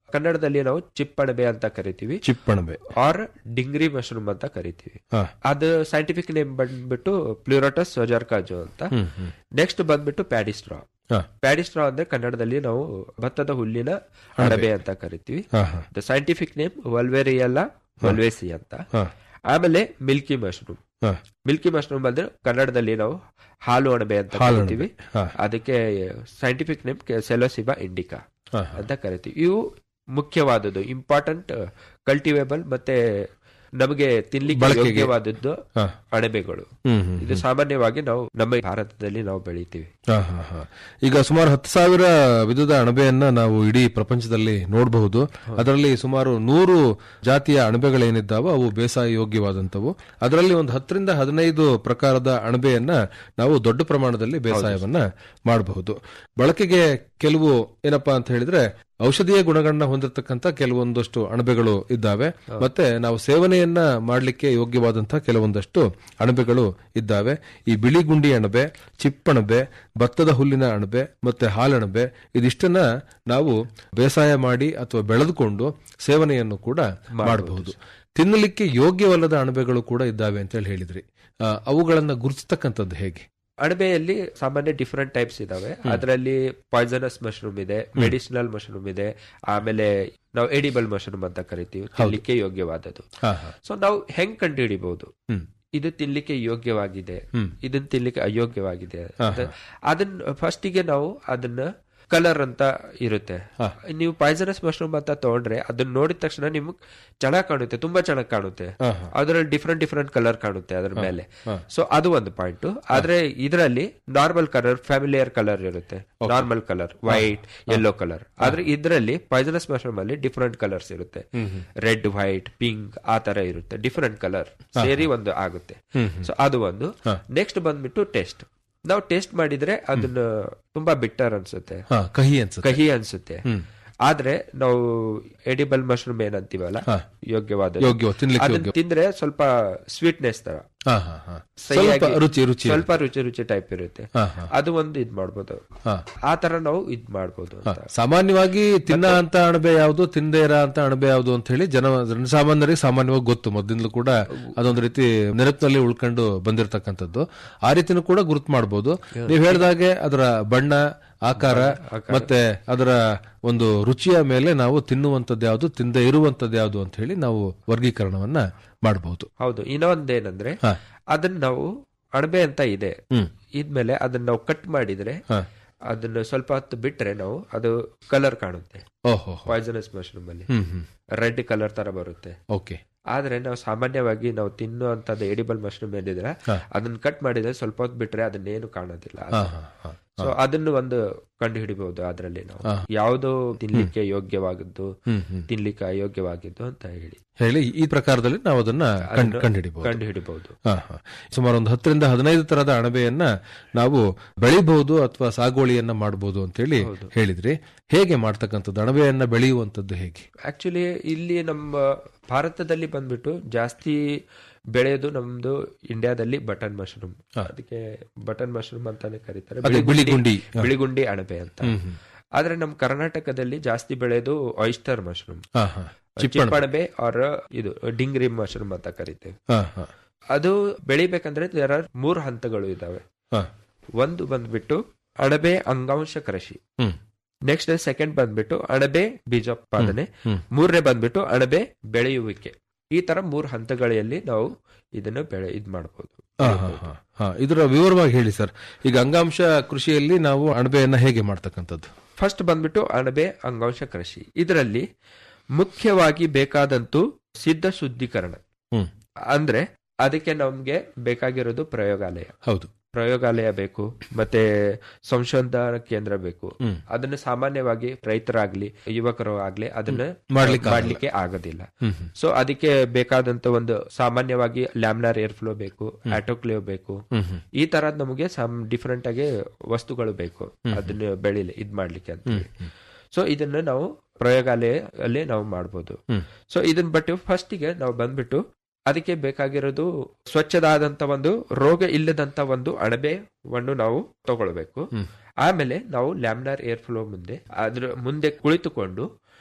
ಕನ್ನಡದಲ್ಲಿ ನಾವು ಚಿಪ್ ಅಣಬೆ ಅಂತ ಕರಿತೀವಿ ಚಿಪ್ಪಣಬೆ ಆರ್ ಡಿಂಗ್ರಿ ಮಶ್ರೂಮ್ ಅಂತ ಕರಿತೀವಿ ಹಾ ಅದು ಸೈಂಟಿಫಿಕ್ ನೇಮ್ ಬಂದ್ಬಿಟ್ಟು ಪ್ಲೂರೋಟಸ್ ಸೊಜಾರ್ಕಾಜು ಅಂತ ನೆಕ್ಸ್ಟ್ ಬಂದ್ಬಿಟ್ಟು ಪ್ಯಾಡಿಸ್ಟ್ರಾ ಹಾ ಪ್ಯಾಡಿಸ್ಟ್ರಾ ಅಂದ್ರೆ ಕನ್ನಡದಲ್ಲಿ ನಾವು ಭತ್ತದ ಹುಲ್ಲಿನ ಅಣಬೆ ಅಂತ ಕರಿತೀವಿ ಹಾ ಹಾ the scientific name Volvariella volvacea ಅಂತ ಹಾ ಆಮೇಲೆ ಮಿಲ್ಕಿ ಮಶ್ರೂಮ್ ಹಾ ಮಿಲ್ಕಿ ಮಶ್ರೂಮ್ ಅಂದ್ರೆ ಕನ್ನಡದಲ್ಲಿ ನಾವು ಹಾಲು ಅಣಬೆ ಅಂತ ಹಾಲು ಕರಿತೀವಿ ಅಣಬೆ. ಹಾ. ಅದಕ್ಕೆ ಸೈಂಟಿಫಿಕ್ ನೇಮ್ ಸೆಲೋಸಿಬಾ ಇಂಡಿಕಾ ಹಾ ಅಂತ ಕರಿತೀವಿ ಇವು ಮುಖ್ಯವಾದದ್ದು ಇಂಪಾರ್ಟೆಂಟ್ ಕಲ್ಟಿವೇಬಲ್ ಮತ್ತೆ ನಮಗೆ ತಿನ್ಲಿಕ್ಕೆ ಬಳಕೆಗೆ. ಯೋಗ್ಯವಾದದ್ದು ಹಾ. ಅಣಬೆಗಳು ಹ್ಮ್ ಹ್ಮ್ ಇದು ಸಾಮಾನ್ಯವಾಗಿ ನಾವು ನಮ್ಮ ಭಾರತದಲ್ಲಿ ನಾವು ಬೆಳಿತೀವಿ ಹಾ, ಹಾ, ಹಾ. ಈಗ ಸುಮಾರು ಹತ್ತು ಸಾವಿರ ವಿಧದ ಅಣಬೆಯನ್ನ ನಾವು ಇಡೀ ಪ್ರಪಂಚದಲ್ಲಿ ನೋಡಬಹುದು ಅದರಲ್ಲಿ ಸುಮಾರು ನೂರು ಜಾತಿಯ ಅಣಬೆಗಳೇನಿದ್ದಾವೋ ಅವು ಬೇಸಾಯ ಯೋಗ್ಯವಾದಂತವು ಅದರಲ್ಲಿ ಒಂದು ಹತ್ತರಿಂದ ಹದಿನೈದು ಪ್ರಕಾರದ ಅಣಬೆಯನ್ನ ನಾವು ದೊಡ್ಡ ಪ್ರಮಾಣದಲ್ಲಿ ಬೇಸಾಯವನ್ನ ಮಾಡಬಹುದು ಬಳಕೆಗೆ ಕೆಲವು ಏನಪ್ಪಾ ಅಂತ ಹೇಳಿದ್ರೆ ಔಷಧೀಯ ಗುಣಗಳನ್ನ ಹೊಂದಿರತಕ್ಕಂತ ಕೆಲವೊಂದಷ್ಟು ಅಣಬೆಗಳು ಇದ್ದಾವೆ ಮತ್ತೆ ನಾವು ಸೇವನೆಯನ್ನ ಮಾಡಲಿಕ್ಕೆ ಯೋಗ್ಯವಾದಂತಹ ಕೆಲವೊಂದಷ್ಟು ಅಣಬೆಗಳು ಇದ್ದಾವೆ ಈ ಬಿಳಿ ಗುಂಡಿ ಅಣಬೆ ಚಿಪ್ಪಣಬೆ ಭತ್ತದ ಹುಲ್ಲಿನ ಅಣಬೆ ಮತ್ತೆ ಹಾಲಣಬೆ ಇದಿಷ್ಟನ್ನ ನಾವು ಬೇಸಾಯ ಮಾಡಿ ಅಥವಾ ಬೆಳೆದುಕೊಂಡು ಸೇವನೆಯನ್ನು ಕೂಡ ಮಾಡಬಹುದು ತಿನ್ನಲಿಕ್ಕೆ ಯೋಗ್ಯವಲ್ಲದ ಅಣಬೆಗಳು ಕೂಡ ಇದ್ದಾವೆ ಅಂತ ಹೇಳಿ ಹೇಳಿದ್ರಿ ಆ, ಅವುಗಳನ್ನ ಗುರುತಿಸ್ತಕ್ಕಂಥದ್ದು ಹೇಗೆ ಅಣಬೆಯಲ್ಲಿ ಸಾಮಾನ್ಯ ಡಿಫ್ರೆಂಟ್ ಟೈಪ್ಸ್ ಇದಾವೆ ಅದರಲ್ಲಿ ಪಾಯ್ಸನಸ್ ಮಶ್ರೂಮ್ ಇದೆ ಮೆಡಿಸಿನಲ್ ಮಶ್ರೂಮ್ ಇದೆ ಆಮೇಲೆ ನಾವು ಎಡಿಬಲ್ ಮಶ್ರೂಮ್ ಅಂತ ಕರಿತೀವಿ ತಿನ್ಲಿಕ್ಕೆ ಯೋಗ್ಯವಾದದ್ದು ಹಾ ಹಾ ಸೊ ನಾವು ಹೆಂಗ್ ಕಂಡು ಹಿಡಿಬಹುದು ಹ್ಮ್ ಇದು ತಿನ್ಲಿಕ್ಕೆ ಯೋಗ್ಯವಾಗಿದೆ ಹ್ಮ್. ಇದನ್ನ ತಿನ್ಲಿಕ್ಕೆ ಅಯೋಗ್ಯವಾಗಿದೆ ಅಂತ ಅದನ್ನ ಫಸ್ಟಿಗೆ ನಾವು ಅದನ್ನ ಕಲರ್ ಅಂತ ಇರುತ್ತೆ ನೀವು ಪಾಯ್ಸನಸ್ ಮಶ್ರೂಮ್ ಅಂತ ತಗೊಂಡ್ರೆ ಅದನ್ನ ನೋಡಿದ ತಕ್ಷಣ ನಿಮ್ಗೆ ಚೆನ್ನಾಗ್ ಕಾಣುತ್ತೆ ತುಂಬಾ ಚೆನ್ನಾಗ್ ಕಾಣುತ್ತೆ ಅದರಲ್ಲಿ ಡಿಫ್ರೆಂಟ್ ಡಿಫ್ರೆಂಟ್ ಕಲರ್ ಕಾಣುತ್ತೆ ಅದ್ರ ಮೇಲೆ ಸೊ ಅದು ಒಂದು ಪಾಯಿಂಟ್ ಆದ್ರೆ ಇದರಲ್ಲಿ ನಾರ್ಮಲ್ ಕಲರ್ ಫ್ಯಾಮಿಲಿಯರ್ ಕಲರ್ ಇರುತ್ತೆ normal colour white yellow colour ಆದ್ರೆ ಇದರಲ್ಲಿ ಪಾಯ್ಸನಸ್ ಮಶ್ರೂಮ್ ಅಲ್ಲಿ ಡಿಫ್ರೆಂಟ್ ಕಲರ್ಸ್ ಇರುತ್ತೆ ರೆಡ್ ವೈಟ್ ಪಿಂಕ್ ಆ ತರ ಇರುತ್ತೆ ಡಿಫ್ರೆಂಟ್ ಕಲರ್ ಸೇರಿ ಒಂದು ಆಗುತ್ತೆ ಸೊ ಅದು ಒಂದು ನೆಕ್ಸ್ಟ್ ಬಂದ್ಬಿಟ್ಟು ಟೆಸ್ಟ್ ನಾವು ಟೇಸ್ಟ್ ಮಾಡಿದ್ರೆ ಅದನ್ನ ತುಂಬಾ ಬಿಟ್ಟರ್ ಅನ್ಸುತ್ತೆ ಹಾ ಕಹಿ ಅನ್ಸುತ್ತೆ ಕಹಿ ಅನ್ಸುತ್ತೆ ಆದ್ರೆ ನಾವು ಎಡಿಬಲ್ ಮಶ್ರೂಮ್ ಏನಂತೀವಲ್ಲ ಯೋಗ್ಯವಾದ ಯೋಗ್ಯ, ತಿನ್ಲಿಕ್ಕೆ ಅದನ್ನ ಯೋಗ್ಯ. ತಿಂದ್ರೆ ಸ್ವಲ್ಪ ಸ್ವೀಟ್ನೆಸ್ ತರ ಹಾ ಹಾ ಹಾ ಸಹಿಯಾಗಿ- ಸ್ವಲ್ಪ ರುಚಿ ರುಚಿ ಸ್ವಲ್ಪ ರುಚಿ ರುಚಿ ಟೈಪ್ ಇರುತ್ತೆ ಹಾ, ಹಾ. ಅದು ಒಂದು ಇದ್ ಮಾಡ್ಬೋದು ಹಾ. ಆ ತರ ನಾವು ಇದ್ ಮಾಡ್ಬೋದು ಹಾ, ಅಂತ ಸಾಮಾನ್ಯವಾಗಿ ತಿನ್ನ ಅಂತ ಅಣಬೆ ಯಾವುದು ತಿಂದೇ ಇರ ಅಂತ ಅಣಬೆ ಯಾವುದು ಅಂತ ಹೇಳಿ ಜನ ಜನಸಾಮಾನ್ಯರಿಗೆ ಸಾಮಾನ್ಯವಾಗಿ ಗೊತ್ತು ಮೊದಲಿಂದಲೂ ಕೂಡ ಅದೊಂದು ರೀತಿ ನೆನಪಿನಲ್ಲಿ ಉಳ್ಕೊಂಡು ಬಂದಿರತಕ್ಕಂಥದ್ದು ಆ ರೀತಿನೂ ಕೂಡ ಗುರುತು ಮಾಡಬಹುದು ನೀವು ಹೇಳಿದಾಗೆ ಅದರ ಬಣ್ಣ ಆಕಾರ ಮತ್ತೆ ಅದರ ಒಂದು ರುಚಿಯ ಮೇಲೆ ನಾವು ತಿನ್ನುವಂಥದ್ದು ಯಾವುದು ತಿಂದೇ ಇರುವಂತದ್ದು ಯಾವುದು ಅಂತ ಹೇಳಿ ನಾವು ವರ್ಗೀಕರಣವನ್ನ ಮಾಡಬಹುದು ಹೌದು ಇನ್ನೊಂದೇನಂದ್ರೆ ಹಾ. ಅದನ್ನ ನಾವು ಅಣಬೆ ಅಂತ ಇದೆ ಹ್ಮ್. ಇದ್ಮೇಲೆ ಅದನ್ನ ನಾವು ಕಟ್ ಮಾಡಿದ್ರೆ ಹಾ. ಅದನ್ನ ಸ್ವಲ್ಪ ಹೊತ್ತು ಬಿಟ್ರೆ ನಾವು ಅದು ಕಲರ್ ಕಾಣುತ್ತೆ ಓಹೋ ಪಾಯ್ಸನಸ್ ಮಶ್ರೂಮ್ ಅಲ್ಲಿ ಹ್ಮ್ ಹ್ಮ್ ರೆಡ್ ಕಲರ್ ತರ ಬರುತ್ತೆ ಓಕೆ ಆದ್ರೆ ನಾವು ಸಾಮಾನ್ಯವಾಗಿ ನಾವು ತಿನ್ನುವಂತದ್ದು ಎಡಿಬಲ್ ಮಶ್ರೂಮ್ ಏನಿದ್ರೆ ಅದನ್ನ ಕಟ್ ಮಾಡಿದ್ರೆ ಸ್ವಲ್ಪ ಹೊತ್ತು ಬಿಟ್ರೆ ಅದನ್ನೇನು ಕಾಣೋದಿಲ್ಲ ಹಾ ಹಾ ಹಾ ಸೊ ಅದನ್ನು ಒಂದು ಕಂಡು ಹಿಡಿಬಹುದು ಅದರಲ್ಲಿ ನಾವು ಯಾವುದು ತಿನ್ಲಿಕ್ಕೆ ಯೋಗ್ಯವಾಗದ್ದು ಹ್ಮ್ ಹ್ಮ್ ತಿನ್ಲಿಕ್ಕೆ ಅಯೋಗ್ಯವಾಗಿದ್ದು ಅಂತ ಹೇಳಿ ಹೇಳಿ ಈ ಪ್ರಕಾರದಲ್ಲಿ ನಾವು ಅದನ್ನ ಕಂಡು ಅದನ್ನು ಕಂಡುಹಿಡಿಬಹುದು ಕಂಡು ಹಿಡಿಬಹುದು ಹಾ, ಹಾ. ಸುಮಾರು ಒಂದು ಹತ್ತರಿಂದ ಹದಿನೈದು ತರದ ಅಣಬೆಯನ್ನ ನಾವು ಬೆಳಿಬಹುದು ಅಥವಾ ಸಾಗುವಳಿಯನ್ನ ಮಾಡಬಹುದು ಅಂತ ಹೇಳಿ ಹೇಳಿದ್ರಿ ಹೇಗೆ ಮಾಡ್ತಕ್ಕಂಥದ್ದು ಅಣಬೆಯನ್ನ ಬೆಳೆಯುವಂತದ್ದು ಹೇಗೆ ಆಕ್ಚುಲಿ ಇಲ್ಲಿ ನಮ್ಮ ಭಾರತದಲ್ಲಿ ಬಂದ್ಬಿಟ್ಟು ಜಾಸ್ತಿ ಬೆಳೆಯೋದು ನಮ್ದು ಇಂಡಿಯಾದಲ್ಲಿ ಬಟನ್ ಮಶ್ರೂಮ್ ಅದಕ್ಕೆ ಬಟನ್ ಮಶ್ರೂಮ್ ಅಂತಾನೆ ಕರೀತಾರೆ ಅದೇ ಬಿಳಿ ಗುಂಡಿ. ಬಿಳಿಗುಂಡಿ ಅಣಬೆ ಅಂತ ಆದ್ರೆ ನಮ್ಮ ಕರ್ನಾಟಕದಲ್ಲಿ ಜಾಸ್ತಿ ಬೆಳೆಯೋದು ಆಯಿಸ್ಟರ್ ಮಶ್ರೂಮ್ ಹಾ ಹಾ ಚಿಪ್ಪಣ ಚಿಪ್ಪಣಬೆ ಆರ್ ಇದು ಡಿಂಗ್ರಿ ಮಶ್ರೂಮ್ ಅಂತ ಕರಿತೇವೆ ಹಾ ಹಾ ಅದು ಬೆಳಿಬೇಕಂದ್ರೆ ದೇರ್ ಆರ್ ಮೂರು ಹಂತಗಳು ಇದಾವೆ ಹಾ ಒಂದು ಬಂದ್ಬಿಟ್ಟು ಅಣಬೆ ಅಂಗಾಂಶ ಕೃಷಿ ಹ್ಮ್ ನೆಕ್ಸ್ಟ್ ಸೆಕೆಂಡ್ ಬಂದ್ಬಿಟ್ಟು ಅಣಬೆ ಬೀಜೋತ್ಪಾದನೆ ಮೂರನೇ ಬಂದ್ಬಿಟ್ಟು ಅಣಬೆ ಬೆಳೆಯುವಿಕೆ ಈ ತರ ಮೂರು ಹಂತಗಳಲ್ಲಿ ನಾವು ಇದನ್ನು ಬೆಳೆ ಇದ್ ಮಾಡಬಹುದು ಹಾ, ಹಾ, ಹಾ, ಹಾ. ಇದರ ವಿವರವಾಗಿ ಹೇಳಿ ಸರ್ ಈಗ ಅಂಗಾಂಶ ಕೃಷಿಯಲ್ಲಿ ನಾವು ಅಣಬೆಯನ್ನ ಹೇಗೆ ಮಾಡ್ತಕ್ಕಂಥದ್ದು ಫಸ್ಟ್ ಬಂದ್ಬಿಟ್ಟು ಅಣಬೆ ಅಂಗಾಂಶ ಕೃಷಿ ಇದರಲ್ಲಿ ಮುಖ್ಯವಾಗಿ ಬೇಕಾದಂತೂ ಸಿದ್ಧ ಶುದ್ಧೀಕರಣ ಹ್ಮ್ ಅಂದ್ರೆ ಅದಕ್ಕೆ ನಮ್ಗೆ ಬೇಕಾಗಿರೋದು ಪ್ರಯೋಗಾಲಯ ಹೌದು ಪ್ರಯೋಗಾಲಯ ಬೇಕು ಮತ್ತೆ ಸಂಶೋಧನಾ ಕೇಂದ್ರ ಬೇಕು ಅದನ್ನ ಸಾಮಾನ್ಯವಾಗಿ ರೈತರಾಗ್ಲಿ ಯುವಕರು ಆಗ್ಲಿ ಅದನ್ನ ಮಾಡ್ಲಿಕ್ಕೆ ಮಾಡ್ಲಿಕ್ಕೆ ಆಗೋದಿಲ್ಲ ಸೊ ಅದಕ್ಕೆ ಬೇಕಾದಂತ ಒಂದು ಸಾಮಾನ್ಯವಾಗಿ ಲ್ಯಾಮ್ನಾರ್ ಏರ್ ಫ್ಲೋ ಬೇಕು ಆಟೋಕ್ಲೇವ್ ಬೇಕು ಈ ತರದ್ ನಮಗೆ ಡಿಫ್ರೆಂಟ್ ಆಗಿ ವಸ್ತುಗಳು ಬೇಕು ಅದನ್ನ ಬೆಳಿಲಿ ಇದ್ ಮಾಡ್ಲಿಕ್ಕೆ ಅಂತ ಸೊ ಇದನ್ನ ನಾವು ಪ್ರಯೋಗಾಲಯಲ್ಲಿ ನಾವು ಮಾಡ್ಬೋದು ಸೊ ಇದನ್ನ ಬಟ್ಟು ಫಸ್ಟಿಗೆ ನಾವು ಬಂದ್ಬಿಟ್ಟು ಅದಕ್ಕೆ ಬೇಕಾಗಿರೋದು ಸ್ವಚ್ಛದಾದಂತ ಒಂದು ರೋಗ ಇಲ್ಲದಂತ ಒಂದು ಅಣಬೆವನ್ನು ನಾವು ತಗೊಳ್ಬೇಕು ಆಮೇಲೆ ನಾವು ಲ್ಯಾಮ್ನಾರ್ ಏರ್ ಫ್ಲೋ ಮುಂದೆ ಅದ್ರ ಮುಂದೆ ಕುಳಿತುಕೊಂಡು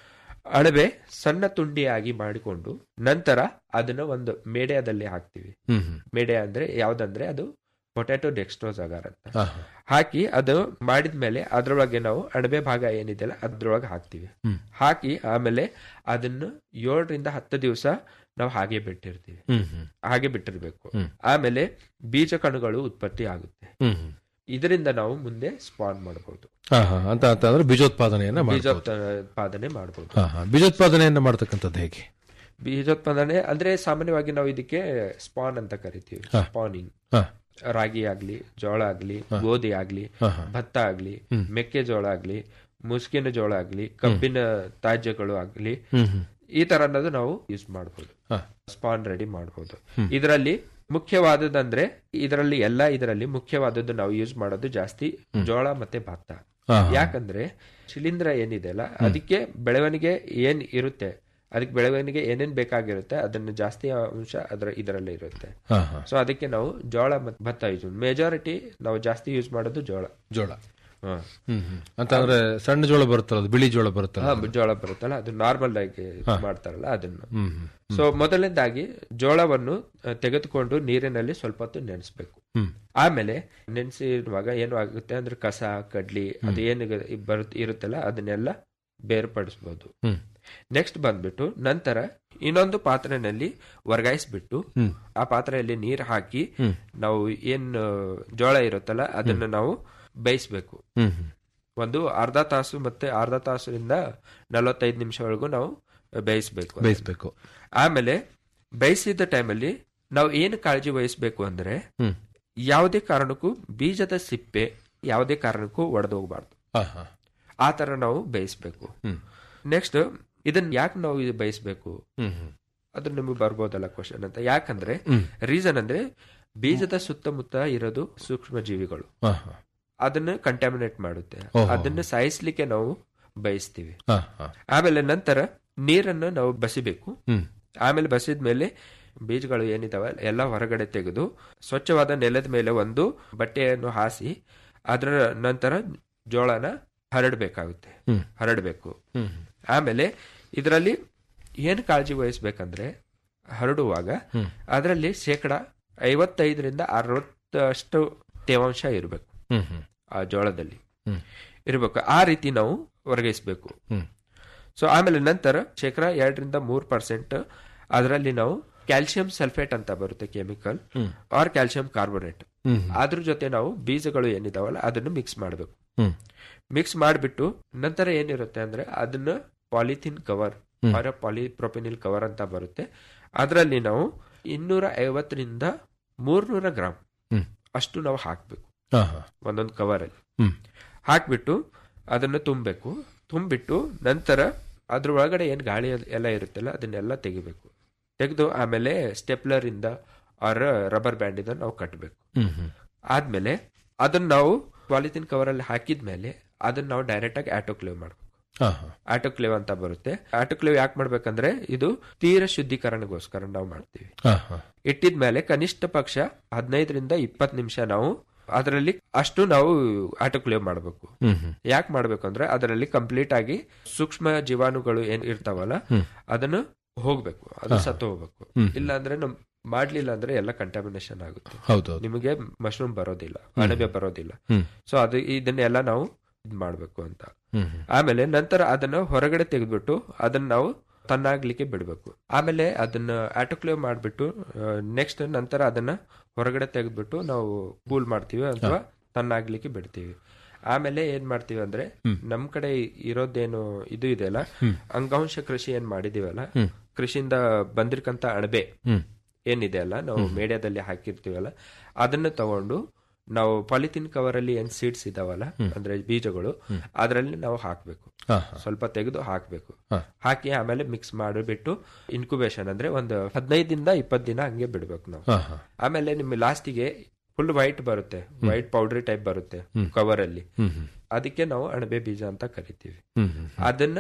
ಅಣಬೆ ಸಣ್ಣ ತುಂಡಿಯಾಗಿ ಮಾಡಿಕೊಂಡು ನಂತರ ಅದನ್ನ ಒಂದು ಮೇಡ್ಯಾದಲ್ಲಿ ಹಾಕ್ತಿವಿ ಹ್ಮ್ ಹ್ಮ್ ಮೇಡ್ಯ ಅಂದ್ರೆ ಯಾವ್ದಂದ್ರೆ ಅದು ಪೊಟ್ಯಾಟೊ ಡೆಕ್ಸ್ಟ್ರೋಸ್ ಅಗಾರ್ ಅಂತ ಹಾ, ಹಾ. ಹಾಕಿ ಅದು ಮಾಡಿದ್ಮೇಲೆ ಅದ್ರೊಳಗೆ ನಾವು ಅಣಬೆ ಭಾಗ ಏನಿದೆಯಲ್ಲ ಅದ್ರೊಳಗೆ ಹಾಕ್ತಿವಿ ಹ್ಮ್. ಹಾಕಿ ಆಮೇಲೆ ಅದನ್ನು ಏಳರಿಂದ ಹತ್ತು ದಿವಸ ನಾವು ಹಾಗೆ ಬಿಟ್ಟಿರ್ತೀವಿ ಹ್ಮ್ ಹ್ಮ್ ಹಾಗೆ ಬಿಟ್ಟಿರ್ಬೇಕು ಹ್ಮ್. ಆಮೇಲೆ ಬೀಜ ಕಣಗಳು ಉತ್ಪತ್ತಿ ಆಗುತ್ತೆ ಹ್ಮ್ ಹ್ಮ್ ಇದರಿಂದ ನಾವು ಮುಂದೆ ಸ್ಪಾನ್ ಮಾಡಬಹುದು ಹಾ ಹಾ ಅಂತ ಅಂತ ಅಂದ್ರೆ ಬೀಜೋತ್ಪಾದನೆಯನ್ನ ಮಾಡ್ಬೋದು ಬೀಜೋತ್ಪಾದನೆ ಮಾಡಬಹುದು ಹಾ ಹಾ ಬೀಜೋತ್ಪಾದನೆಯನ್ನ ಮಾಡ್ತಕ್ಕಂಥದ್ದು ಹೇಗೆ ಬೀಜೋತ್ಪಾದನೆ ಅಂದ್ರೆ ಸಾಮಾನ್ಯವಾಗಿ ನಾವು ಇದಕ್ಕೆ ಸ್ಪಾನ್ ಅಂತ ಕರಿತೀವಿ ಹಾ. ಸ್ಪಾನಿಂಗ್ ಹಾ ರಾಗಿ ಆಗ್ಲಿ ಜೋಳ ಆಗ್ಲಿ ಗೋಧಿ ಆಗ್ಲಿ ಹಾ, ಹಾ. ಭತ್ತ ಆಗ್ಲಿ ಮೆಕ್ಕೆಜೋಳ ಆಗ್ಲಿ ಮುಸ್ಕಿನ ಜೋಳ ಆಗ್ಲಿ ಕಬ್ಬಿನ ತಾಜ್ಯಗಳು ಆಗ್ಲಿ ಹ್ಮ್ ಹ್ಮ್ ಈ ತರ ಅನ್ನೋದು ನಾವು ಯೂಸ್ ಮಾಡಬಹುದು ಹಾ. ಸ್ಪಾನ್ ರೆಡಿ ಮಾಡಬಹುದು ಇದರಲ್ಲಿ ಮುಖ್ಯವಾದದಂದ್ರೆ ಇದರಲ್ಲಿ ಎಲ್ಲಾ ಇದರಲ್ಲಿ ಮುಖ್ಯವಾದದ್ದು ನಾವು ಯೂಸ್ ಮಾಡೋದು ಜಾಸ್ತಿ ಜೋಳ ಮತ್ತೆ ಭತ್ತ ಹಾ, ಹಾ. ಯಾಕಂದ್ರೆ ಶಿಲೀಂಧ್ರ ಏನಿದೆ ಅಲ್ಲ ಅದಕ್ಕೆ ಬೆಳವಣಿಗೆ ಏನ್ ಇರುತ್ತೆ ಅದಕ್ಕೆ ಬೆಳವಣಿಗೆ ಏನೇನ್ ಬೇಕಾಗಿರುತ್ತೆ ಅದನ್ನ ಜಾಸ್ತಿ ಅಂಶ ಅದರ ಇದರಲ್ಲೇ ಇರುತ್ತೆ ಹಾ ಹಾ ಸೊ ಅದಕ್ಕೆ ನಾವು ಜೋಳ ಮತ್ತು ಭತ್ತ ಯೂಸ್ ಮೆಜಾರಿಟಿ ನಾವು ಜಾಸ್ತಿ ಯೂಸ್ ಮಾಡೋದು ಜೋಳ ಜೋಳ ಹ. ಹ್ಮ್ ಹ್ಮ್ ಅಂತ ಅಂದ್ರೆ ಸಣ್ಣ ಜೋಳ ಬರುತ್ತಲ್ಲ ಅದು ಬಿಳಿ ಜೋಳ ಬರುತ್ತಲ್ಲ ಹಾ, ಜೋಳ ಬರುತ್ತಲ್ಲ ಅದು ನಾರ್ಮಲ್ ಆಗಿ ಮಾಡ್ತಾರಲ್ಲ ಅದನ್ನು ಹ್ಮ್ ಹ್ಮ್ ಸೊ ಮೊದಲನೇದಾಗಿ ಜೋಳವನ್ನು ಅಹ್, ತೆಗೆದುಕೊಂಡು ನೀರಿನಲ್ಲಿ ಸ್ವಲ್ಪ ಹೊತ್ತು ನೆನೆಸ್ಬೇಕು ಹ್ಮ್ ಆಮೇಲೆ ನೆನೆಸಿರುವಾಗ ಏನು ಆಗುತ್ತೆ ಅಂದ್ರೆ ಕಸ ಕಡ್ಲಿ ಅದು ಏನು ಬರುತ್ತೆ ಇರುತ್ತಲ್ಲ ಅದನ್ನೆಲ್ಲ ಬೇರ್ಪಡಿಸ್ಬೋದು ಹ್ಮ್ ನೆಕ್ಸ್ಟ್ ಬಂದ್ಬಿಟ್ಟು ನಂತರ ಇನ್ನೊಂದು ಪಾತ್ರೆನಲ್ಲಿ ವರ್ಗಾಯಿಸ್ಬಿಟ್ಟು ಹ್ಮ್. ಆ ಪಾತ್ರೆಯಲ್ಲಿ ನೀರು ಹಾಕಿ ಹ್ಮ್. ನಾವು ಏನ್ ಆ, ಜೋಳ ಇರುತ್ತಲ್ಲ ಅದನ್ನ ನಾವು ಬೇಯಿಸ್ಬೇಕು ಹ್ಮ್ ಹ್ಮ್ ಒಂದು ಅರ್ಧ ತಾಸು ಮತ್ತೆ ಅರ್ಧ ತಾಸರಿಂದ ನಲವತ್ತೈದು ನಿಮಿಷವರೆಗೂ ನಾವು ಬೇಯಿಸ್ಬೇಕು ಅದನ್ನ. ಬೇಯಿಸ್ಬೇಕು ಆಮೇಲೆ ಬೇಯಿಸಿದ ಟೈಮಲ್ಲಿ ನಾವು ಏನು ಕಾಳಜಿ ವಹಿಸ್ಬೇಕು ಅಂದ್ರೆ ಹ್ಮ್ ಯಾವುದೇ ಕಾರಣಕ್ಕೂ ಬೀಜದ ಸಿಪ್ಪೆ ಯಾವುದೇ ಕಾರಣಕ್ಕೂ ಒಡೆದು ಹೋಗ್ಬಾರ್ದು ಹಾ ಹಾ ಆ ತರ ನಾವು ಬೇಯಿಸ್ಬೇಕು ಹ್ಮ್ ನೆಕ್ಸ್ಟ್ ಇದನ್ನ ಯಾಕೆ ನಾವು ಇದು ಬೇಯಿಸ್ಬೇಕು ಹ್ಮ್ ಹ್ಮ್ ಅದು ನಿಮಗೆ ಬರ್ಬೋದಲ್ಲ ಕ್ವಶನ್ ಅಂತ ಯಾಕಂದ್ರೆ ಹ್ಮ್. ರೀಸನ್ ಅಂದ್ರೆ ಬೀಜದ ಸುತ್ತಮುತ್ತ ಇರೋದು ಸೂಕ್ಷ್ಮ ಜೀವಿಗಳು ಹಾ ಹಾ ಅದನ್ನ ಕಂಟ್ಯಾಮಿನೇಟ್ ಮಾಡುತ್ತೆ ಓಹೋ. ಅದನ್ನ ಸಾಯಿಸ್ಲಿಕ್ಕೆ ನಾವು ಬಯಸ್ತೀವಿ ಹಾ ಹಾ ಆಮೇಲೆ ನಂತರ ನೀರನ್ನು ನಾವು ಬಸಿಬೇಕು ಹ್ಮ್ ಆಮೇಲೆ ಬಸಿದ್ಮೇಲೆ ಬೀಜಗಳು ಏನಿದಾವೆ ಎಲ್ಲ ಹೊರಗಡೆ ತೆಗೆದು ಸ್ವಚ್ಛವಾದ ನೆಲದ ಮೇಲೆ ಒಂದು ಬಟ್ಟೆಯನ್ನು ಹಾಸಿ ಅದರ ನಂತರ ಜೋಳನ ಹರಡಬೇಕಾಗುತ್ತೆ ಹ್ಮ್. ಹರಡಬೇಕು ಹ್ಮ್ ಆಮೇಲೆ ಇದರಲ್ಲಿ ಏನು ಕಾಳಜಿ ವಹಿಸ್ಬೇಕಂದ್ರೆ ಹರಡುವಾಗ ಹ್ಮ್. ಅದರಲ್ಲಿ ಶೇಕಡ ಐವತ್ತೈದರಿಂದ ಅರವತ್ತಷ್ಟು ತೇವಾಂಶ ಇರಬೇಕು ಹ್ಮ್ ಹ್ಮ್ ಆ ಜೋಳದಲ್ಲಿ ಹ್ಮ್. ಇರಬೇಕು ಆ ರೀತಿ ನಾವು ವರ್ಗಾಯಿಸಬೇಕು ಹ್ಮ್ ಸೊ ಆಮೇಲೆ ನಂತರ ಶೇಕಡ ಎರಡರಿಂದ ಮೂರು ಪರ್ಸೆಂಟ್ ಅದರಲ್ಲಿ ನಾವು ಕ್ಯಾಲ್ಸಿಯಂ ಸಲ್ಫೇಟ್ ಅಂತ ಬರುತ್ತೆ chemical hmm. Or calcium carbonate hmm ಅದ್ರ ಜೊತೆ ನಾವು ಬೀಜಗಳು ಏನಿದಾವಲ್ಲ ಅದನ್ನು ಮಿಕ್ಸ್ ಮಾಡಬೇಕು ಹ್ಮ್ ಮಿಕ್ಸ್ ಮಾಡಿಬಿಟ್ಟು ನಂತರ ಏನಿರುತ್ತೆ ಅಂದ್ರೆ ಅದನ್ನ polythene cover hmm. Or polypropylene cover ಅಂತ ಬರುತ್ತೆ ಅದರಲ್ಲಿ ನಾವು ಇನ್ನೂರ ಐವತ್ತರಿಂದ ಮೂರ್ನೂರ ಗ್ರಾಮ್ ಹ್ಮ್. ಅಷ್ಟು ನಾವು ಹಾಕ್ಬೇಕು ಹಾ ಹಾ ಒಂದೊಂದು ಕವರ್ ಅಲ್ಲಿ ಹ್ಮ್ ಹಾಕ್ಬಿಟ್ಟು ಅದನ್ನು ತುಂಬಬೇಕು ತುಂಬಿಟ್ಟು ನಂತರ ಅದ್ರ ಒಳಗಡೆ ಏನು ಗಾಳಿ ಅದ್- ಎಲ್ಲ ಇರುತ್ತಲ್ಲ ಅದನ್ನೆಲ್ಲ ತೆಗಿಬೇಕು ತೆಗೆದು ಆಮೇಲೆ ಸ್ಟೆಪ್ಲರ್ ಇಂದ ಆರ್ ರಬ್ಬರ್ ಬ್ಯಾಂಡ್ ಇಂದ ನಾವು ಕಟ್ಟಬೇಕು ಹ್ಮ್ ಹ್ಮ್ ಆದ್ಮೇಲೆ ಅದನ್ನ ನಾವು ಪಾಲಿಥಿನ್ ಕವರ್ ಅಲ್ಲಿ ಹಾಕಿದ್ಮೇಲೆ ಅದನ್ನ ನಾವು ಡೈರೆಕ್ಟ್ ಆಗಿ ಆಟೋಕ್ಲೇವ್ ಮಾಡ್ಬೇಕು ಹಾ ಹಾ ಆಟೋಕ್ಲೇವ್ ಅಂತ ಬರುತ್ತೆ ಆಟೋಕ್ಲೇವ್ ಯಾಕೆ ಮಾಡ್ಬೇಕಂದ್ರೆ ಇದು ತೀರ ಶುದ್ಧೀಕರಣಗೋಸ್ಕರ ನಾವು ಮಾಡ್ತೀವಿ ಹಾ ಹಾ ಇಟ್ಟಿದ್ಮೇಲೆ ಕನಿಷ್ಠ ಪಕ್ಷ ಹದಿನೈದರಿಂದ ಇಪ್ಪತ್ತು ನಿಮಿಷ ನಾವು ಅದರಲ್ಲಿ ಅಷ್ಟು ನಾವು ಆಟೋಕ್ಲೇವ್ ಮಾಡಬೇಕು ಹ್ಮ್ ಹ್ಮ್ ಯಾಕೆ ಮಾಡ್ಬೇಕು ಅಂದ್ರೆ ಅದರಲ್ಲಿ ಕಂಪ್ಲೀಟ್ ಆಗಿ ಸೂಕ್ಷ್ಮ ಜೀವಾಣುಗಳು ಏನ್ ಇರ್ತಾವಲ್ಲ ಅದನ್ನು ಹೋಗ್ಬೇಕು ಅದು ಸತ್ತು ಹೋಗ್ಬೇಕು ಇಲ್ಲ ಅಂದ್ರೆ ನಮ್ ಮಾಡ್ಲಿಲ್ಲ ಅಂದ್ರೆ ಎಲ್ಲ ಕಂಟಾಮಿನೇಷನ್ ಆಗುತ್ತೆ ಹೌದೌದು ನಿಮಗೆ ಮಶ್ರೂಮ್ ಬರೋದಿಲ್ಲ ಅಣಬೆ ಬರೋದಿಲ್ಲ ಹ್ಮ್. ಸೊ ಅದು ಇದನ್ನೆಲ್ಲ ನಾವು ಇದ್ ಮಾಡ್ಬೇಕು ಅಂತ ಹ್ಮ್ ಹ್ಮ್ ಆಮೇಲೆ ನಂತರ ಅದನ್ನ ಹೊರಗಡೆ ತೆಗೆದ್ಬಿಟ್ಟು ಅದನ್ನ ನಾವು ತನ್ನಾಗ್ಲಿಕ್ಕೆ ಬಿಡಬೇಕು ಆಮೇಲೆ ಅದನ್ನ ಆಟೋಕ್ಲೇವ್ ಮಾಡಿಬಿಟ್ಟು ನೆಕ್ಸ್ಟ್ ನಂತರ ಅದನ್ನ ಹೊರಗಡೆ ತೆಗೆದ್ಬಿಟ್ಟು ನಾವು ಕೂಲ್ ಮಾಡ್ತೀವಿ ಅಥವಾ ತನ್ನಾಗ್ಲಿಕ್ಕೆ ಬಿಡ್ತೀವಿ ಆಮೇಲೆ ಏನ್ ಮಾಡ್ತೀವಿ ಅಂದ್ರೆ ನಮ್ ಕಡೆ ಇರೋದೇನು ಇದು ಇದೆಯಲ್ಲ ಅಂಗಾಂಶ ಕೃಷಿ ಏನ್ ಮಾಡಿದೀವಲ್ಲ ಕೃಷಿಯಿಂದ ಬಂದಿರ್ಕಂತ ಅಣಬೆ ಹ್ಮ್ ಏನಿದೆ ಅಲ್ಲ ನಾವು ಮೇಡಿಯಾದಲ್ಲಿ ಹಾಕಿರ್ತೀವಲ್ಲ ಅದನ್ನ ತಗೊಂಡು ನಾವು ಪಾಲಿಥಿನ್ ಕವರ್ ಅಲ್ಲಿ ಏನ್ ಸೀಡ್ಸ್ ಇದಾವಲ್ಲ ಅಂದ್ರೆ ಬೀಜಗಳು ಅದರಲ್ಲಿ ನಾವು ಹಾಕ್ಬೇಕು ಹಾ ಸ್ವಲ್ಪ ತೆಗೆದು ಹಾಕ್ಬೇಕು ಹಾ. ಹಾಕಿ ಆಮೇಲೆ ಮಿಕ್ಸ್ ಮಾಡಿಬಿಟ್ಟು ಇನ್ಕ್ಯುಬೇಷನ್ ಅಂದ್ರೆ ಒಂದು ಹದಿನೈದಿಂದ ಇಪ್ಪತ್ತು ದಿನ ಹಂಗೆ ಬಿಡ್ಬೇಕು ನಾವು ಹಾ ಹಾ ಆಮೇಲೆ ನಿಮ್ಮ ಲಾಸ್ಟಿಗೆ ಫುಲ್ ವೈಟ್ ಬರುತ್ತೆ ವೈಟ್ ಪೌಡ್ರಿ ಟೈಪ್ ಬರುತ್ತೆ ಕವರ್ ಅಲ್ಲಿ ಹ್ಮ್ ಹ್ಮ್ ಅದಕ್ಕೆ ನಾವು ಅಣಬೆ ಬೀಜ ಅಂತ ಕರಿತೀವಿ ಹ್ಮ್ ಹ್ಮ್ ಅದನ್ನ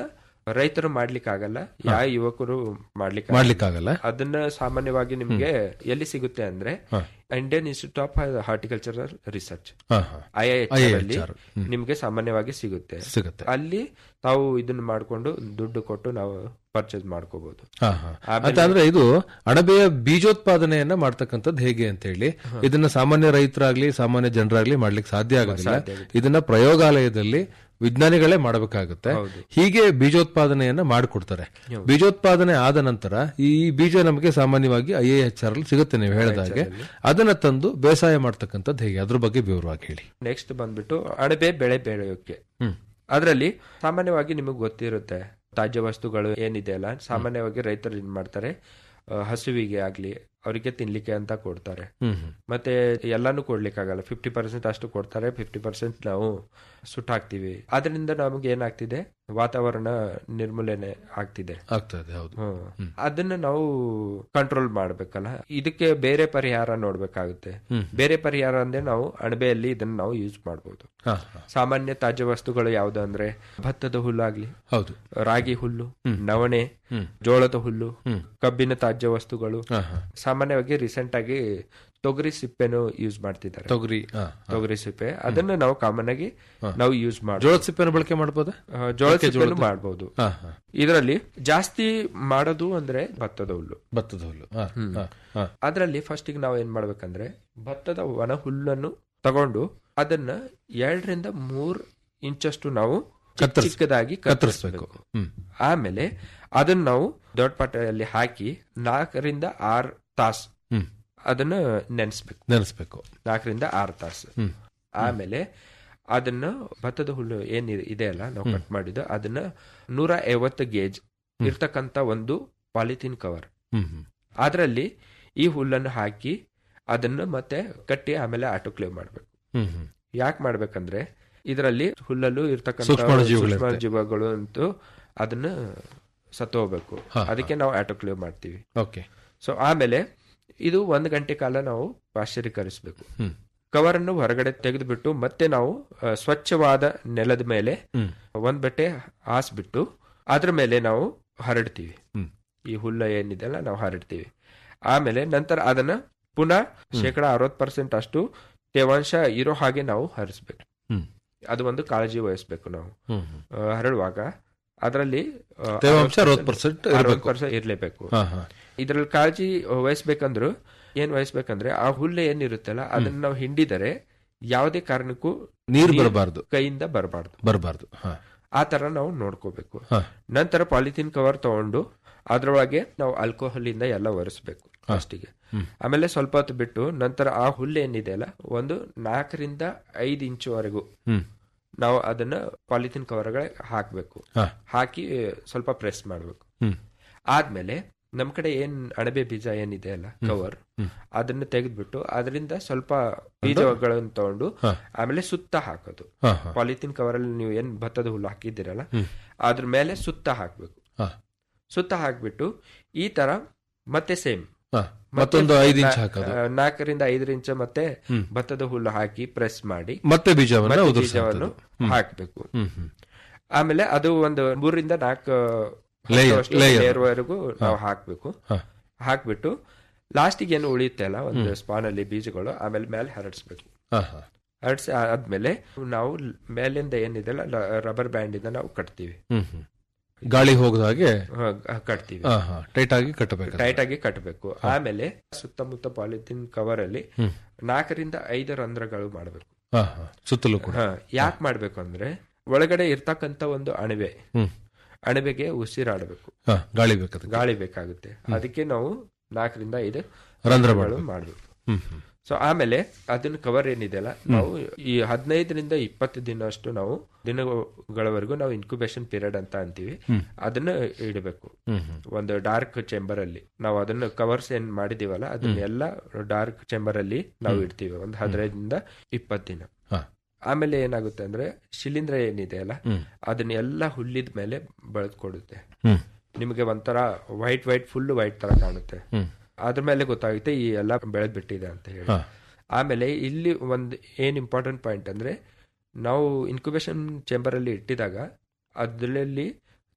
ರೈತರು ಮಾಡ್ಲಿಕ್ಕೆ ಆಗಲ್ಲ ಯಾವ ಯುವಕರು ಮಾಡ್ಲಿಕ್ಕೆ ಮಾಡ್ಲಿಕ್ಕಾಗಲ್ಲ ಅದನ್ನ ಸಾಮಾನ್ಯವಾಗಿ ನಿಮ್ಗೆ ಎಲ್ಲಿ ಸಿಗುತ್ತೆ ಅಂದ್ರೆ Indian Institute of Horticultural Research ಹಾ, ಹಾ. ಐಐಎಚ್ ಅಲ್ಲಿ IIHR, ಹ್ಮ್. ನಿಮ್ಗೆ ಸಾಮಾನ್ಯವಾಗಿ ಸಿಗುತ್ತೆ ಸಿಗುತ್ತೆ ಅಲ್ಲಿ ತಾವು ಇದನ್ನ ಮಾಡ್ಕೊಂಡು ದುಡ್ಡು ಕೊಟ್ಟು ನಾವು ಪರ್ಚೇಸ್ ಮಾಡ್ಕೋಬಹುದು ಹಾ, ಹಾ. ಅಂತ ಅಂದ್ರೆ ಇದು ಅಣಬೆಯ ಬೀಜೋತ್ಪಾದನೆಯನ್ನ ಮಾಡ್ತಕ್ಕಂಥದ್ದು ಹೇಗೆ ಅಂತ ಹೇಳಿ ಇದನ್ನ ಸಾಮಾನ್ಯ ರೈತರಾಗ್ಲಿ ಸಾಮಾನ್ಯ ಜನರಾಗ್ಲಿ ಮಾಡ್ಲಿಕ್ಕೆ ಸಾಧ್ಯ ಆಗೋದಿಲ್ಲ ಇದನ್ನ ಪ್ರಯೋಗಾಲಯದಲ್ಲಿ ವಿಜ್ಞಾನಿಗಳೇ ಮಾಡಬೇಕಾಗುತ್ತೆ ಹೀಗೆ ಬೀಜೋತ್ಪಾದನೆಯನ್ನ ಮಾಡಿಕೊಡ್ತಾರೆ ಬೀಜೋತ್ಪಾದನೆ ಆದ ನಂತರ ಈ ಬೀಜ ನಮಗೆ ಸಾಮಾನ್ಯವಾಗಿ ಐ ಎಚ್ ಆರ್ ಸಿಗುತ್ತೆ ನೀವು ಹೇಳಿದ ಹಾಗೆ ಅದನ್ನ ತಂದು ಬೇಸಾಯ ಮಾಡ್ತಕ್ಕಂಥದ್ದು ಹೇಗೆ ಅದ್ರ ಬಗ್ಗೆ ವಿವರವಾಗಿ ಹೇಳಿ ನೆಕ್ಸ್ಟ್ ಬಂದ್ಬಿಟ್ಟು ಅಣಬೆ ಬೆಳೆ ಬೆಳೆಯೋಕೆ ಹ್ಮ್. ಅದರಲ್ಲಿ ಸಾಮಾನ್ಯವಾಗಿ ನಿಮಗೆ ಗೊತ್ತಿರುತ್ತೆ ತಾಜ್ಯ ವಸ್ತುಗಳು ಏನಿದೆ ಅಲ್ಲ ಸಾಮಾನ್ಯವಾಗಿ ರೈತರು ಏನ್ ಮಾಡ್ತಾರೆ ಆ, ಹಸುವಿಗೆ ಆಗ್ಲಿ ಅವರಿಗೆ ತಿನ್ಲಿಕ್ಕೆ ಅಂತ ಕೊಡ್ತಾರೆ ಹ್ಮ್ ಹ್ಮ್. ಮತ್ತೆ ಎಲ್ಲಾನು ಕೊಡ್ಲಿಕ್ಕಾಗಲ್ಲ ಫಿಫ್ಟಿ ಪರ್ಸೆಂಟ್ ಅಷ್ಟು ಕೊಡ್ತಾರೆ ಫಿಫ್ಟಿ ಪರ್ಸೆಂಟ್ ನಾವು ಸುಟ್ಟಾಕ್ತಿವಿ ಅದರಿಂದ ನಮಗೆ ಏನಾಗ್ತಿದೆ ವಾತಾವರಣ ನಿರ್ಮೂಲನೆ ಆಗ್ತಿದೆ ಆಗ್ತಾ ಇದೆ ಹೌದು ಹ್ಮ್. ಅದನ್ನ ನಾವು ಕಂಟ್ರೋಲ್ ಮಾಡ್ಬೇಕಲ್ಲ ಇದಕ್ಕೆ ಬೇರೆ ಪರಿಹಾರ ನೋಡ್ಬೇಕಾಗುತ್ತೆ ಬೇರೆ ಪರಿಹಾರ ಅಂದ್ರೆ ನಾವು ಅಣಬೆಯಲ್ಲಿ ಇದನ್ನ ನಾವು ಯೂಸ್ ಮಾಡಬಹುದು ಹಾ, ಹಾ. ಸಾಮಾನ್ಯ ತಾಜ್ಯ ವಸ್ತುಗಳು ಯಾವ್ದು ಅಂದ್ರೆ ಭತ್ತದ ಹುಲ್ಲಾಗ್ಲಿ ಹೌದು ರಾಗಿ ಹುಲ್ಲು ನವಣೆ ಜೋಳದ ಹುಲ್ಲು ಕಬ್ಬಿನ ತಾಜ್ಯ ವಸ್ತುಗಳು ಹಾ, ಹಾ. ಸಾಮಾನ್ಯವಾಗಿ ರೀಸೆಂಟ್ ಆಗಿ ತೊಗರಿ ಸಿಪ್ಪೆನು ಯೂಸ್ ಮಾಡ್ತಿದ್ದಾರೆ ತೊಗರಿ ಹಾ, ಹಾ. ತೊಗರಿ ಸಿಪ್ಪೆ ಅದನ್ನ ನಾವು ಕಾಮನ್ ಆಗಿ ನಾವು ಯೂಸ್ ಮಾಡಿ ಜೋಳದ ಸಿಪ್ಪೆನ ಬಳಕೆ ಮಾಡ್ಬೋದಾ ಜೋಳದ ಸಿಪ್ಪೆನು ಮಾಡಬಹುದು ಹಾ, ಹಾ. ಇದರಲ್ಲಿ ಜಾಸ್ತಿ ಮಾಡೋದು ಅಂದ್ರೆ ಭತ್ತದ ಹುಲ್ಲು ಭತ್ತದ ಹುಲ್ಲು ಹಾ, ಹಾ, ಹಾ. ಅದರಲ್ಲಿ ಫಸ್ಟ್ ನಾವು ಏನ್ ಮಾಡ್ಬೇಕಂದ್ರೆ ಭತ್ತದ ಒಣ ಹುಲ್ಲನ್ನು ತಗೊಂಡು ಅದನ್ನ ಎರಡರಿಂದ ಮೂರ್ ಇಂಚಷ್ಟು ನಾವು ಚಿಕ್ಕ ಕತ್ತರಿಸ್- ಚಿಕ್ಕದಾಗಿ ಕತ್ತರಿಸ್ಬೇಕು ಕತ್ತರಿಸಬೇಕು ಹ್ಮ್ ಆಮೇಲೆ ಅದನ್ನ ನಾವು ದೊಡ್ಡ ಪಾತ್ರೆಯಲ್ಲಿ ಹಾಕಿ ನಾಲ್ಕರಿಂದ ಆರ್ ತಾಸು ಹ್ಮ್ ಅದನ್ನ ನೆನೆಸ್ಬೇಕು ನೆನೆಸ್ಬೇಕು ನಾಲ್ಕರಿಂದ ಆರು ತಾಸು ಹ್ಮ್. ಆಮೇಲೆ ಅದನ್ನ ಭತ್ತದ ಹುಲ್ಲು ಏನ್ ಇದೆ ಅಲ್ಲ ನಾವು ಕಟ್ ಮಾಡಿದ್ದು ಅದನ್ನ ನೂರ ಐವತ್ತು ಗೇಜ್ ಇರ್ತಕ್ಕಂತ ಒಂದು ಪಾಲಿಥಿನ್ ಕವರ್ ಹ್ಮ್ ಹ್ಮ್ ಅದರಲ್ಲಿ ಈ ಹುಲ್ಲನ್ನು ಹಾಕಿ ಅದನ್ನ ಮತ್ತೆ ಕಟ್ಟಿ ಆಮೇಲೆ ಆಟೋಕ್ಲೇವ್ ಮಾಡ್ಬೇಕು ಹ್ಮ್ ಹ್ಮ್ ಯಾಕೆ ಮಾಡ್ಬೇಕಂದ್ರೆ ಇದರಲ್ಲಿ ಹುಲ್ಲಲ್ಲೂ ಇರ್ತಕ್ಕಂಥ ಸೂಕ್ಷ್ಮಾಣುಜೀವಿಗಳು ಸೂಕ್ಷ್ಮ ಇರುತ್ತೆ. ಜೀವಗಳು ಅಂತೂ ಅದನ್ನ ಸತ್ತು ಹೋಗ್ಬೇಕು ಹಾ, ಅದಕ್ಕೆ ನಾವು ಆಟೋಕ್ಲೇವ್ ಮಾಡ್ತೀವಿ ಓಕೆ ಸೊ ಆಮೇಲೆ ಇದು ಒಂದು ಗಂಟೆ ಕಾಲ ನಾವು ಪಾಶ್ಚರೀಕರಿಸಬೇಕು ಹ್ಮ್ ಕವರ್ ಅನ್ನು ಹೊರಗಡೆ ತೆಗೆದುಬಿಟ್ಟು ಮತ್ತೆ ನಾವು ಆ, ಸ್ವಚ್ಛವಾದ ನೆಲದ ಮೇಲೆ ಹ್ಮ್ ಒಂದ್ ಬಟ್ಟೆ ಹಾಸ್ಬಿಟ್ಟು ಅದ್ರ ಮೇಲೆ ನಾವು ಹರಡ್ತೀವಿ ಹ್ಮ್. ಈ ಹುಲ್ಲ ಏನಿದೆ ಅಲ್ಲ ನಾವು ಹರಡ್ತೀವಿ ಆಮೇಲೆ ನಂತರ ಅದನ್ನ ಪುನಃ ಶೇಕಡ ಅರವತ್ ಪರ್ಸೆಂಟ್ ಅಷ್ಟು ತೇವಾಂಶ ಇರೋ ಹಾಗೆ ನಾವು ಹರಿಸ್ಬೇಕು ಹ್ಮ್ ಅದು ಒಂದು ಕಾಳಜಿ ವಹಿಸ್ಬೇಕು ನಾವು ಹ್ಮ್ ಹ್ಮ್. ಆ, ಹರಡುವಾಗ ಅದರಲ್ಲಿ ಆ, ತೇವಾಂಶ 60% 60% ಇರ್ಬೇಕು. 60% ಇರ್ಲೇಬೇಕು ಹಾ ಹಾ ಇದ್ರಲ್ಲಿ ಕಾಳಜಿ ವಹಿಸ್ಬೇಕಂದ್ರು ಏನ್ ವಹಿಸ್ಬೇಕಂದ್ರೆ ಆ ಹುಲ್ಲು ಏನಿರುತ್ತಲ್ಲ ಅದನ್ನ ನಾವು ಹಿಂಡಿದರೆ ಯಾವುದೇ ಕಾರಣಕ್ಕೂ ನೀರು ಬರಬಾರ್ದು ಕೈಯಿಂದ ಬರಬಾರ್ದು ಬರಬಾರ್ದು ಹಾ ಆ ತರ ನಾವು ನೋಡ್ಕೋಬೇಕು ಹಾ ನಂತರ ಪಾಲಿಥಿನ್ ಕವರ್ ತಗೊಂಡು ಅದ್ರೊಳಗೆ ನಾವು ಆಲ್ಕೋಹಾಲ್ ಇಂದ ಎಲ್ಲ ಒರೆಸ್ಬೇಕು ಫಸ್ಟಿಗೆ ಆಮೇಲೆ ಸ್ವಲ್ಪ ಹೊತ್ತು ಬಿಟ್ಟು ನಂತರ ಆ ಹುಲ್ಲು ಏನಿದೆ ಅಲ್ಲ ಒಂದು ನಾಲ್ಕರಿಂದ ಐದು ಇಂಚುವರೆಗೂ ಹ್ಮ್ ನಾವು ಅದನ್ನ ಪಾಲಿಥಿನ್ ಕವರ್ಗೆ ಹಾಕ್ಬೇಕು ಹಾ ಹಾಕಿ ಸ್ವಲ್ಪ ಪ್ರೆಸ್ ಮಾಡ್ಬೇಕು ಹ್ಮ್ ಆದ್ಮೇಲೆ ನಮ್ ಕಡೆ ಏನ್ ಅಣಬೆ ಬೀಜ ಏನಿದೆ ಅಲ್ಲ ಕವರ್ ಅದನ್ನ ತೆಗೆದ್ಬಿಟ್ಟು ಅದರಿಂದ ಸ್ವಲ್ಪ ಬೀಜಗಳನ್ನು ತಗೊಂಡು ಹಾ. ಆಮೇಲೆ ಸುತ್ತ ಹಾಕೋದು ಹಾ ಹಾ ಪಾಲಿಥಿನ್ ಕವರ್ ಅಲ್ಲಿ ನೀವು ಏನ್ ಭತ್ತದ ಹುಲ್ಲು ಹಾಕಿದ್ದೀರಲ್ಲ ಅದ್ರ ಮೇಲೆ ಸುತ್ತ ಹಾಕ್ಬೇಕು ಹಾ ಸುತ್ತ ಹಾಕ್ಬಿಟ್ಟು ಈ ತರ ಮತ್ತೆ ಸೇಮ್ ಹಾ ಮತ್ತೊಂದು ಐದು ಇಂಚ್ ಹಾಕೋದು ನಾಲ್ಕರಿಂದ ಐದರ ಇಂಚ ಮತ್ತೆ ಭತ್ತದ ಹುಲ್ಲು ಹಾಕಿ ಪ್ರೆಸ್ ಮಾಡಿ ಮತ್ತೆ ಬೀಜವನ್ನ ಮತ್ತೆ ಉದುರಿಸುವಂಥದ್ದು. ಬೀಜವನ್ನು ಹಾಕ್ಬೇಕು ಹ್ಮ್ ಹ್ಮ್ ಆಮೇಲೆ ಅದು ಒಂದು ಮೂರರಿಂದ ನಾಲ್ಕು Layer, layer. ಲೇಯರ್ ವರೆಗೂ ನಾವು ಹಾಕ್ಬೇಕು ಹಾ. ಹಾಕ್ಬಿಟ್ಟು ಲಾಸ್ಟಿಗೆ ಏನು ಉಳಿಯುತ್ತೆ ಅಲ್ಲ ಒಂದು ಸ್ಪಾನ್ ಅಲ್ಲಿ ಬೀಜಗಳು ಆಮೇಲೆ ಮೇಲೆ ಹರಡಿಸ್ಬೇಕು ಹಾ ಹಾ ಹರಡಿಸಿ ಆದ್ಮೇಲೆ ನಾವು ಮೇಲಿಂದ ಏನಿದೆ ರಬ್ಬರ್ ಬ್ಯಾಂಡ್ ಇಂದ ನಾವು ಕಟ್ತೀವಿ ಹ್ಮ್ ಹ್ಮ್ ಗಾಳಿ ಹೋಗದ ಹಾಗೆ ಹ, ಕಟ್ತೀವಿ ಹಾ ಹಾ ಟೈಟ್ ಆಗಿ ಕಟ್ಟಬೇಕು ಟೈಟ್ ಆಗಿ ಕಟ್ಟಬೇಕು ಆಮೇಲೆ ಸುತ್ತಮುತ್ತ ಪಾಲಿಥಿನ್ ಕವರ್ ಅಲ್ಲಿ ನಾಲ್ಕರಿಂದ ಐದು ರಂಧ್ರಗಳು ಮಾಡಬೇಕು ಹಾ ಹಾ ಸುತ್ತಲೂ ಕೂಡ ಯಾಕೆ ಮಾಡ್ಬೇಕು ಅಂದ್ರೆ ಒಳಗಡೆ ಇರ್ತಕ್ಕಂತ ಒಂದು ಅಣಬೆ ಹ್ಮ್ ಅಣಬೆಗೆ ಉಸಿರಾಡಬೇಕು ಹಾ ಗಾಳಿ ಬೇಕದಕ್ಕೆ ಗಾಳಿ ಬೇಕಾಗುತ್ತೆ ಅದಕ್ಕೆ ನಾವು ನಾಲ್ಕರಿಂದ ಐದು ರಂಧ್ರ ರಂಧ್ರಗಳು ಮಾಡಬೇಕು ಹ್ಮ್ ಹ್ಮ್ ಸೊ ಆಮೇಲೆ ಅದನ್ನ ಕವರ್ ಏನಿದೆಯಲ್ಲ ನಾವು ಈ ಹದಿನೈದರಿಂದ ಇಪ್ಪತ್ತು ದಿನ ಅಷ್ಟು ನಾವು ದಿನಗಳವರೆಗೂ ನಾವು ಇನ್ಕ್ಯುಬೇಷನ್ ಪೀರಿಯಡ್ ಅಂತ ಅಂತೀವಿ ಅದನ್ನ ಇಡಬೇಕು ಹ್ಮ್ ಹ್ಮ್ ಒಂದು ಡಾರ್ಕ್ ಚೇಂಬರ್ ಅಲ್ಲಿ ನಾವು ಅದನ್ನ ಕವರ್ಸ್ ಏನ್ ಮಾಡಿದೀವಲ್ಲ ಅದನ್ನೆಲ್ಲ ಡಾರ್ಕ್ ಚೇಂಬರ್ ಅಲ್ಲಿ ನಾವು ಇಡ್ತೀವಿ ಒಂದು ಹದಿನೈದರಿಂದ ಇಪ್ಪತ್ತು ದಿನ ಹಾ ಆಮೇಲೆ ಏನಾಗುತ್ತೆ ಅಂದ್ರೆ ಶಿಲೀಂಧ್ರ ಏನಿದೆ ಅಲ್ಲ ಹ್ಮ್. ಅದನ್ನ ಎಲ್ಲ ಹುಲ್ಲಿದ ಮೇಲೆ ಬೆಳೆದ್ಕೊಡುತ್ತೆ ಹ್ಮ್ ನಿಮಗೆ ಒಂಥರ ವೈಟ್ ವೈಟ್ ಫುಲ್ ವೈಟ್ ತರ ಕಾಣುತ್ತೆ ಹ್ಮ್ ಅದ್ರ ಮೇಲೆ ಗೊತ್ತಾಗುತ್ತೆ ಈ ಎಲ್ಲ ಬೆಳೆದ್ ಬಿಟ್ಟಿದೆ ಅಂತ ಹೇಳಿ ಹಾ ಆಮೇಲೆ ಇಲ್ಲಿ ಒಂದು ಏನ್ ಇಂಪಾರ್ಟೆಂಟ್ ಪಾಯಿಂಟ್ ಅಂದ್ರೆ ನಾವು ಇನ್ಕ್ಯುಬೇಷನ್ ಚೇಂಬರ್ ಅಲ್ಲಿ ಇಟ್ಟಿದಾಗ ಅದರಲ್ಲಿ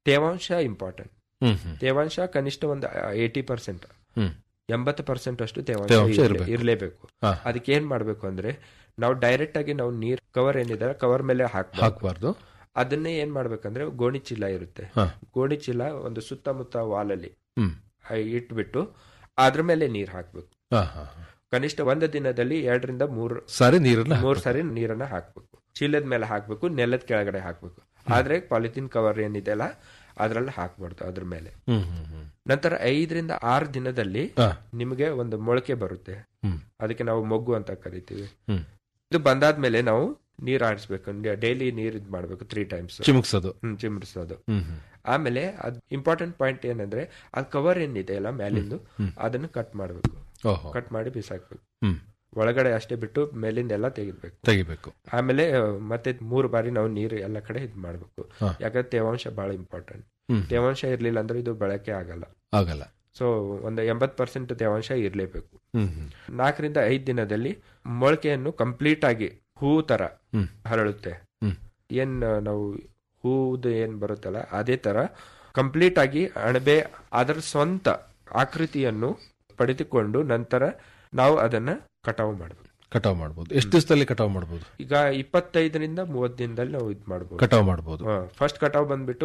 ತೇವಾಂಶ ಇಂಪಾರ್ಟೆಂಟ್ ಹ್ಮ್ ಹ್ಮ್ ತೇವಾಂಶ ಕನಿಷ್ಠ ಒಂದು ಏಟಿ ಪರ್ಸೆಂಟ್ ಹ್ಮ್ ಎಂಬತ್ತು ಪರ್ಸೆಂಟ್ ಅಷ್ಟು ತೇವಾಂಶ ತೇವಾಂಶ ಇರ್ಲೇ- ಇರ್ಬೇಕು. ಇರ್ಲೇಬೇಕು ಹಾ. ಅದಕ್ಕೆ ಏನ್ ಮಾಡ್ಬೇಕು ಅಂದ್ರೆ ನಾವು ಡೈರೆಕ್ಟ್ ಆಗಿ ನಾವು ನೀರ್ ಕವರ್ ಏನಿದೆ ಕವರ್ ಮೇಲೆ ಹಾಕ್ಬೇಕು ಹಾಕ್ಬಾರ್ದು ಅದನ್ನೇ ಏನ್ ಮಾಡ್ಬೇಕಂದ್ರೆ ಗೋಣಿ ಚೀಲ ಇರುತ್ತೆ ಹಾ. ಗೋಣಿ ಚೀಲ ಒಂದು ಸುತ್ತಮುತ್ತ ವಾಲಲ್ಲಿ ಹ್ಮ್ ಆ, ಇಟ್ಬಿಟ್ಟು ಅದ್ರ ಮೇಲೆ ನೀರ್ ಹಾಕ್ಬೇಕು ಹಾ ಹಾ ಹಾ. ಕನಿಷ್ಠ ಒಂದು ದಿನದಲ್ಲಿ ಎರಡರಿಂದ ಮೂರು ಸಾರಿ ನೀರನ್ನ ಮೂರ್ ಸಾರಿ ನೀರನ್ನ ಹಾಕ್ಬೇಕು ಚೀಲದ ಮೇಲೆ ಹಾಕ್ಬೇಕು ನೆಲದ ಕೆಳಗಡೆ ಹಾಕ್ಬೇಕು ಆದ್ರೆ ಪಾಲಿಥಿನ್ ಕವರ್ ಏನಿದೆಯಲ್ಲ ಅದ್ರಲ್ಲಿ ಹಾಕ್ಬಾರ್ದು ಅದ್ರ ಮೇಲೆ ಹ್ಮ್ ಹ್ಮ್ ಹ್ಮ್ ನಂತರ ಐದರಿಂದ ಆರು ದಿನದಲ್ಲಿ ಹಾ. ನಿಮಗೆ ಒಂದು ಮೊಳಕೆ ಬರುತ್ತೆ ಹ್ಮ್ ಅದಕ್ಕೆ ನಾವು ಮೊಗ್ಗು ಅಂತ ಕರಿತೀವಿ ಹ್ಮ್ ಇದು ಬಂದಾದ್ಮೇಲೆ ನಾವು ನೀರ್ ಆಡಿಸ್ಬೇಕು ಡೈಲಿ ನೀರ್ ಇದ್ ಮಾಡ್ಬೇಕು ತ್ರೀ ಟೈಮ್ಸ್ ಚಿಮುಕ್ಸೋದು ಹ್ಮ್ ಚಿಮ್ರಿಸೋದು ಹ್ಮ್ ಹ್ಮ್ ಆಮೇಲೆ ಅದ್ ಇಂಪಾರ್ಟೆಂಟ್ ಪಾಯಿಂಟ್ ಏನಂದ್ರೆ ಆ ಕವರ್ ಏನಿದೆ ಅಲ್ಲ ಮೇಲಿಂದು ಅದನ್ನು ಕಟ್ ಮಾಡ್ಬೇಕು ಓಹೋ ಕಟ್ ಮಾಡಿ ಬಿಸಾಕ್ಬೇಕು ಹ್ಮ್ ಒಳಗಡೆ ಅಷ್ಟೇ ಬಿಟ್ಟು ಮೇಲಿಂದ ಎಲ್ಲ ತೆಗಿಬೇಕು ತೆಗಿಬೇಕು ಆಮೇಲೆ ಆ, ಮತ್ತೆ ಮೂರು ಬಾರಿ ನಾವು ನೀರು ಎಲ್ಲ ಕಡೆ ಇದ್ ಮಾಡ್ಬೇಕು ಹಾ. ಯಾಕಂದ್ರೆ ತೇವಾಂಶ ಬಹಳ ಇಂಪಾರ್ಟೆಂಟ್ ಹ್ಮ್. ತೇವಾಂಶ ಇರ್ಲಿಲ್ಲ ಅಂದ್ರೆ ಇದು ಬಳಕೆ ಆಗಲ್ಲ ಆಗಲ್ಲ ಸೊ ಒಂದು ಎಂಬತ್ ಪರ್ಸೆಂಟ್ ತೇವಾಂಶ ಇರ್ಲೇಬೇಕು ಹ್ಮ್ ಹ್ಮ್ ನಾಲ್ಕರಿಂದ ಐದ್ ದಿನದಲ್ಲಿ ಮೊಳಕೆಯನ್ನು ಕಂಪ್ಲೀಟ್ ಆಗಿ ಹೂ ತರ ಹ್ಮ್. ಹರಳುತ್ತೆ ಹ್ಮ್. ಏನ್ ಆ, ನಾವು ಹೂದು ಏನ್ ಬರುತ್ತಲ್ಲ ಅದೇ ತರ ಕಂಪ್ಲೀಟ್ ಆಗಿ ಅಣಬೆ ಅದರ ಸ್ವಂತ ಆಕೃತಿಯನ್ನು ಪಡೆದುಕೊಂಡು ನಂತರ ನಾವು ಅದನ್ನ ಕಟಾವು ಮಾಡಬೇಕು ಕಟಾವ್ ಮಾಡ್ಬೋದು ಎಷ್ಟು ದಿವಸದಲ್ಲಿ ಕಟಾವ್ ಮಾಡ್ಬೋದು ಈಗ ಇಪ್ಪತ್ತೈದರಿಂದ ಮೂವತ್ತು ದಿನದಲ್ಲಿ ನಾವು ಇದು ಮಾಡಬಹುದು ಕಟಾವ್ ಮಾಡ್ಬೋದು ಫಸ್ಟ್ ಕಟಾವ್ ಬಂದ್ಬಿಟ್ಟು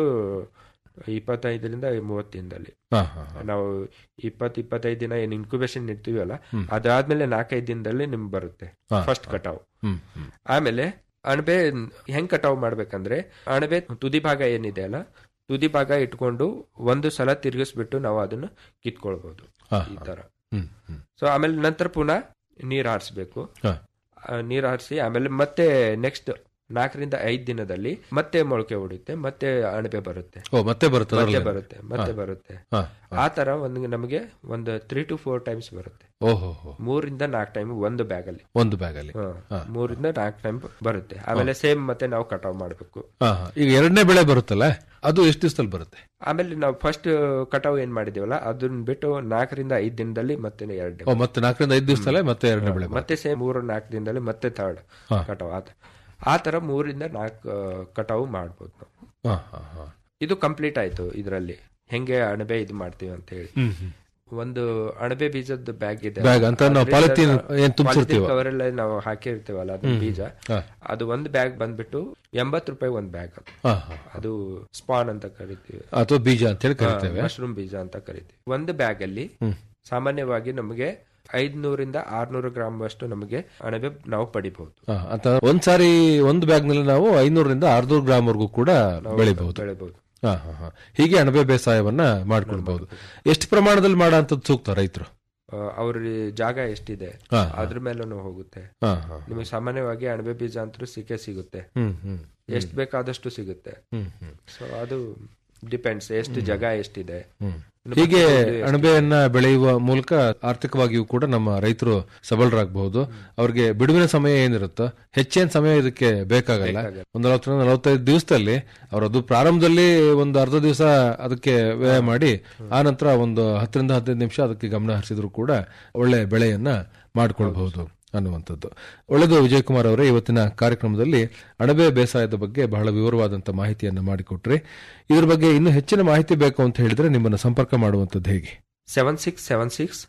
ಇಪ್ಪತ್ತೈದರಿಂದ ಮೂವತ್ತು ದಿನದಲ್ಲಿ ಹಾ ಹಾ ಹಾ. ನಾವು ಇಪ್ಪತ್ ಇಪ್ಪತ್ತೈದು ದಿನ ಏನ್ ಇನ್ಕ್ಯುಬೇಷನ್ ಇಡ್ತೀವಲ್ಲ ಅದಾದ್ಮೇಲೆ ನಾಲ್ಕೈದು ದಿನದಲ್ಲಿ ನಿಮ್ಗೆ ಬರುತ್ತೆ ಹಾ, ಫಸ್ಟ್ ಕಟಾವ್ ಹ್ಮ್ ಹ್ಮ್ ಆಮೇಲೆ ಅಣಬೆ ಹೆಂಗ್ ಕಟಾವ್ ಮಾಡ್ಬೇಕಂದ್ರೆ ಅಣಬೆ ತುದಿ ಭಾಗ ಏನಿದೆ ಅಲ್ಲ ತುದಿ ಭಾಗ ಇಟ್ಕೊಂಡು ಒಂದು ಸಲ ತಿರುಗಿಸ್ಬಿಟ್ಟು ನಾವು ಅದನ್ನ ಕಿತ್ಕೊಳ್ಬಹುದು ಹಾ, ಈ ತರ ಹ್ಮ್ ಹ್ಮ್ ಸೊ ಆಮೇಲೆ ನಂತರ ಪುನಃ ನೀರ್ ಹಾರಿಸ್ಬೇಕು ಹಾ. ನೀರ್ ಹಾರಿಸಿ ಆಮೇಲೆ ಮತ್ತೆ ನೆಕ್ಸ್ಟ್ ನಾಲ್ಕರಿಂದ ಐದ್ ದಿನದಲ್ಲಿ ಮತ್ತೆ ಮೊಳಕೆ ಹೊಡುತ್ತೆ ಮತ್ತೆ ಅಣಬೆ ಬರುತ್ತೆ ಓ ಮತ್ತೆ ಬರುತ್ತೆ ಮತ್ತೆ ಅದರಲ್ಲೇ? ಬರುತ್ತೆ ಮತ್ತೆ ಬರುತ್ತೆ ಹಾ ಆ ತರ ಒಂದು ನಮಗೆ ಒಂದು ತ್ರೀ ಟು ಫೋರ್ ಟೈಮ್ಸ್ ಬರುತ್ತೆ ಓಹೋ ಹೋ ಮೂರಿಂದ ನಾಲ್ಕು ಟೈಮ್ ಒಂದು ಬ್ಯಾಗ್ ಅಲ್ಲಿ ಒಂದು ಬ್ಯಾಗ್ ಅಲ್ಲಿ ಹ. ಹಾ. ಮೂರಿಂದ ನಾಲ್ಕು ಟೈಮ್ ಬರುತ್ತೆ ಆಮೇಲೆ ಸೇಮ್ ಮತ್ತೆ ನಾವು ಕಟಾವ್ ಮಾಡ್ಬೇಕು ಹಾ ಹಾ. ಈಗ ಎರಡನೇ ಬೆಳೆ ಬರುತ್ತಲ್ಲ ಅದು ಎಷ್ಟು ದಿವಸದಲ್ಲಿ ಬರುತ್ತೆ ಆಮೇಲೆ ನಾವು ಫಸ್ಟ್ ಕಟಾವ್ ಏನ್ ಮಾಡಿದೀವಲ್ಲ ಅದನ್ನ ಬಿಟ್ಟು ನಾಲ್ಕರಿಂದ ಐದ್ ದಿನದಲ್ಲಿ ಮತ್ತೆ ಎರಡು ಓ ಮತ್ತೆ ನಾಲ್ಕರಿಂದ ಐದು ದಿವಸದಲ್ಲೇ ಮತ್ತೆ ಎರಡನೇ ಬೆಳೆ ಬರುತ್ತೆ ಮತ್ತೆ ಸೇಮ್ ಮೂರು ನಾಲ್ಕು ದಿನದಲ್ಲಿ ಮತ್ತೆ ಥರ್ಡ್ ಹಾ. ಕಟಾವ್ ಆತ ಆ ತರ ಮೂರಿಂದ ನಾಲ್ಕು ಕಟಾವು ಮಾಡ್ಬೋದು ನಾವು ಹಾ ಹಾ ಹಾ ಇದು ಕಂಪ್ಲೀಟ್ ಆಯ್ತು ಇದರಲ್ಲಿ ಹೆಂಗೆ ಅಣಬೆ ಇದು ಮಾಡ್ತೀವಿ ಅಂತ ಹೇಳಿ ಹ್ಮ್ ಹ್ಮ್ ಒಂದು ಅಣಬೆ ಬೀಜದ ಬ್ಯಾಗ್ ಇದೆ Bag ಅಂತ ನಾವು polythene ಏನ್ ತುಂಬ್ಸಿರ್ತೀವೋ. ಕವರ್ ಎಲ್ಲ ನಾವು ಹಾಕಿರ್ತೀವಲ್ಲ ಅದು ಬೀಜ ಹಾ. ಅದು ಒಂದು ಬ್ಯಾಗ್ ಬಂದ್ಬಿಟ್ಟು ಎಂಬತ್ತು ರೂಪಾಯಿ ಒಂದು ಬ್ಯಾಗ್ ಅದು ಹಾ ಹಾ ಅದು ಸ್ಪಾನ್ ಅಂತ ಕರಿತೀವಿ ಅಥವಾ ಬೀಜ ಅಂತ ಹೇಳಿ ಕರಿತೇವೆ ಮಶ್ರೂಮ್ ಬೀಜ ಅಂತ ಕರಿತೀವಿ ಒಂದು ಬ್ಯಾಗ್ ಅಲ್ಲಿ ಸಾಮಾನ್ಯವಾಗಿ ನಮಗೆ ಐದ್ನೂರಿಂದ ಆರ್ನೂರು ಗ್ರಾಮ್ ಅಷ್ಟು ನಮಗೆ ಅಣಬೆ ನಾವು ಪಡಿಬಹುದು ಹಾ, ಅಂತ ಒಂದ್ಸಾರಿ ಒಂದು ಬ್ಯಾಗ್ ನಲ್ಲಿ ನಾವು ಐನೂರರಿಂದ ಆರ್ನೂರು ಗ್ರಾಮ್ ವರೆಗೂ ಕೂಡ ಬೆಳಿಬಹುದು ಬೆಳಿಬಹುದು ಹಾ ಹಾ ಹಾ ಹೀಗೆ ಅಣಬೆ ಬೇಸಾಯವನ್ನ ಮಾಡ್ಕೊಳ್ಬಹುದು ಎಷ್ಟು ಪ್ರಮಾಣದಲ್ಲಿ ಮಾಡೋ ಸೂಕ್ತ ರೈತರು ಅವ್ರ ಜಾಗ ಎಷ್ಟಿದೆ ಹಾ, ಅದ್ರ ಮೇಲೂ ಹೋಗುತ್ತೆ ಹಾ ಹಾ ನಿಮಗೆ ಸಾಮಾನ್ಯವಾಗಿ ಅಣಬೆ ಬೀಜ ಅಂತೂ ಸಿಕ್ಕೇ ಸಿಗುತ್ತೆ ಹ್ಮ್ ಹ್ಮ್ ಎಷ್ಟು ಬೇಕಾದಷ್ಟು ಸಿಗುತ್ತೆ ಹ್ಮ್ ಹ್ಮ್ ಸೊ ಅದು ಡಿಪೆಂಡ್ಸ್ ಎಷ್ಟು ಜಾಗ ಎಷ್ಟಿದೆ ಹ್ಮ್. ಇನ್ನು ಹೀಗೆ ಪ್ರತಿಯೊಂದು ಎಷ್ಟು- ಅಣಬೆಯನ್ನ ಬೆಳೆಯುವ ಮೂಲಕ ಆರ್ಥಿಕವಾಗಿಯೂ ಕೂಡ ನಮ್ಮ ರೈತರು ಸಬಲರಾಗಬಹುದು ಅವ್ರಿಗೆ ಬಿಡುವಿನ ಸಮಯ ಏನಿರುತ್ತೋ ಹೆಚ್ಚೇನ್ ಸಮಯ ಇದಕ್ಕೆ ಬೇಕಾಗಲ್ಲ ಒಂದು ನಲವತ್ತರಿಂದ ನಲವತ್ತೈದು ದಿವಸದಲ್ಲಿ ಅವರು ಅದು ಪ್ರಾರಂಭದಲ್ಲಿ ಒಂದು ಅರ್ಧ ದಿವಸ ಅದಕ್ಕೆ ವ್ಯಯ ಮಾಡಿ ಆ ನಂತರ ಒಂದು ಹತ್ತರಿಂದ ಹದಿನೈದು ನಿಮಿಷ ಅದಕ್ಕೆ ಗಮನ ಹರಿಸಿದ್ರು ಕೂಡ ಒಳ್ಳೆ ಬೆಳೆಯನ್ನ ಮಾಡ್ಕೊಳ್ಬಹುದು ಅನ್ನುವಂಥದ್ದು ಒಳ್ಳೆದು ವಿಜಯ್ ಕುಮಾರ್ ಅವರೇ ಇವತ್ತಿನ ಕಾರ್ಯಕ್ರಮದಲ್ಲಿ ಅಣಬೆ ಬೇಸಾಯದ ಬಗ್ಗೆ ಬಹಳ ವಿವರವಾದಂತಹ ಮಾಹಿತಿಯನ್ನ ಮಾಡಿಕೊಟ್ರಿ ಇದ್ರ ಬಗ್ಗೆ ಇನ್ನೂ ಹೆಚ್ಚಿನ ಮಾಹಿತಿ ಬೇಕು ಅಂತ ಹೇಳಿದ್ರೆ ನಿಮ್ಮನ್ನು ಸಂಪರ್ಕ ಮಾಡುವಂಥದ್ದು ಹೇಗೆ seven six seven six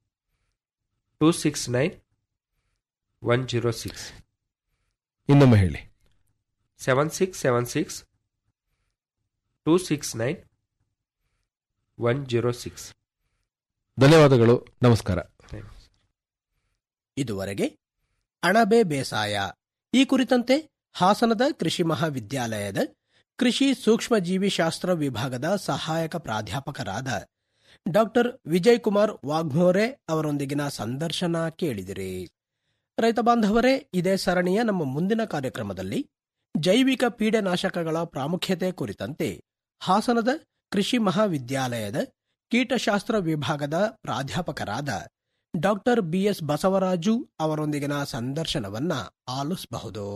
two six nine one zero six ಇನ್ನೊಮ್ಮೆ ಹೇಳಿ seven six seven six two six nine one zero six ಧನ್ಯವಾದಗಳು ನಮಸ್ಕಾರ ಇದುವರೆಗೆ ಅಣಬೆ ಬೇಸಾಯ ಈ ಕುರಿತಂತೆ ಹಾಸನದ ಕೃಷಿ ಮಹಾವಿದ್ಯಾಲಯದ ಕೃಷಿ ಸೂಕ್ಷ್ಮಜೀವಿಶಾಸ್ತ್ರ ವಿಭಾಗದ ಸಹಾಯಕ ಪ್ರಾಧ್ಯಾಪಕರಾದ ಡಾಕ್ಟರ್ ವಿಜಯ್ ಕುಮಾರ್ ವಾಘ್ಮೋರೆ ಅವರೊಂದಿಗಿನ ಸಂದರ್ಶನ ಕೇಳಿದಿರಿ ರೈತ ಬಾಂಧವರೇ ಇದೇ ಸರಣಿಯ ನಮ್ಮ ಮುಂದಿನ ಕಾರ್ಯಕ್ರಮದಲ್ಲಿ ಜೈವಿಕ ಪೀಡನಾಶಕಗಳ ಪ್ರಾಮುಖ್ಯತೆ ಕುರಿತಂತೆ ಹಾಸನದ ಕೃಷಿ ಮಹಾವಿದ್ಯಾಲಯದ ಕೀಟಶಾಸ್ತ್ರ ವಿಭಾಗದ ಪ್ರಾಧ್ಯಾಪಕರಾದ ಡಾಕ್ಟರ್ ಬಿಎಸ್ ಬಸವರಾಜು ಅವರೊಂದಿಗಿನ ಸಂದರ್ಶನವನ್ನ ಆಲಿಸಬಹುದು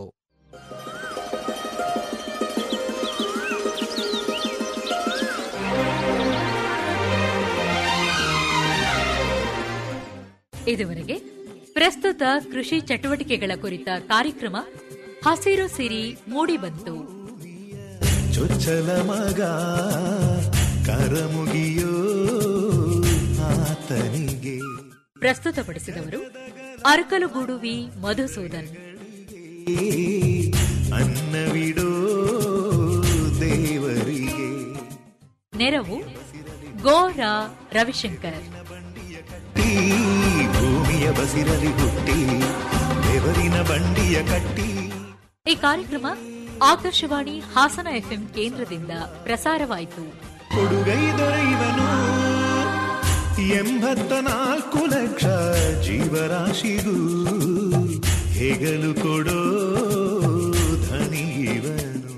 ಇದುವರೆಗೆ ಪ್ರಸ್ತುತ ಕೃಷಿ ಚಟುವಟಿಕೆಗಳ ಕುರಿತ ಕಾರ್ಯಕ್ರಮ ಹಸಿರು ಸಿರಿ ಮೂಡಿಬಂತು ಚೊಚ್ಚಲ ಮಗ ಕರಮುಗಿಯೋ ಆತನಿಗೆ ಪ್ರಸ್ತುತಪಡಿಸಿದವರು ಅರಕಲಗೂಡು ವಿ ಮಧುಸೂದನ್ ಅನ್ನವಿಡೋ ದೇವರಿಗೆ ನೆರವು ಗೋರಾ ರವಿಶಂಕರ್ ಈ ಭೂಮಿಯ ಬಸಿರಲಿ ಹುಟ್ಟಿ ಬೆವರಿನ ಬಂಡಿಯ ಕಟ್ಟಿ ಈ ಕಾರ್ಯಕ್ರಮ ಆಕಾಶವಾಣಿ ಹಾಸನ ಎಫ್ಎಂ ಕೇಂದ್ರದಿಂದ ಪ್ರಸಾರವಾಯಿತು ಕೊಡುಗೈ ದೊರೆಯುವನು ಎಂಬತ್ತ ನಾಲ್ಕು ಲಕ್ಷ ಜೀವರಾಶಿಗೂ ಹೆಗಲು ಕೊಡೋ ಧನಿಯವನು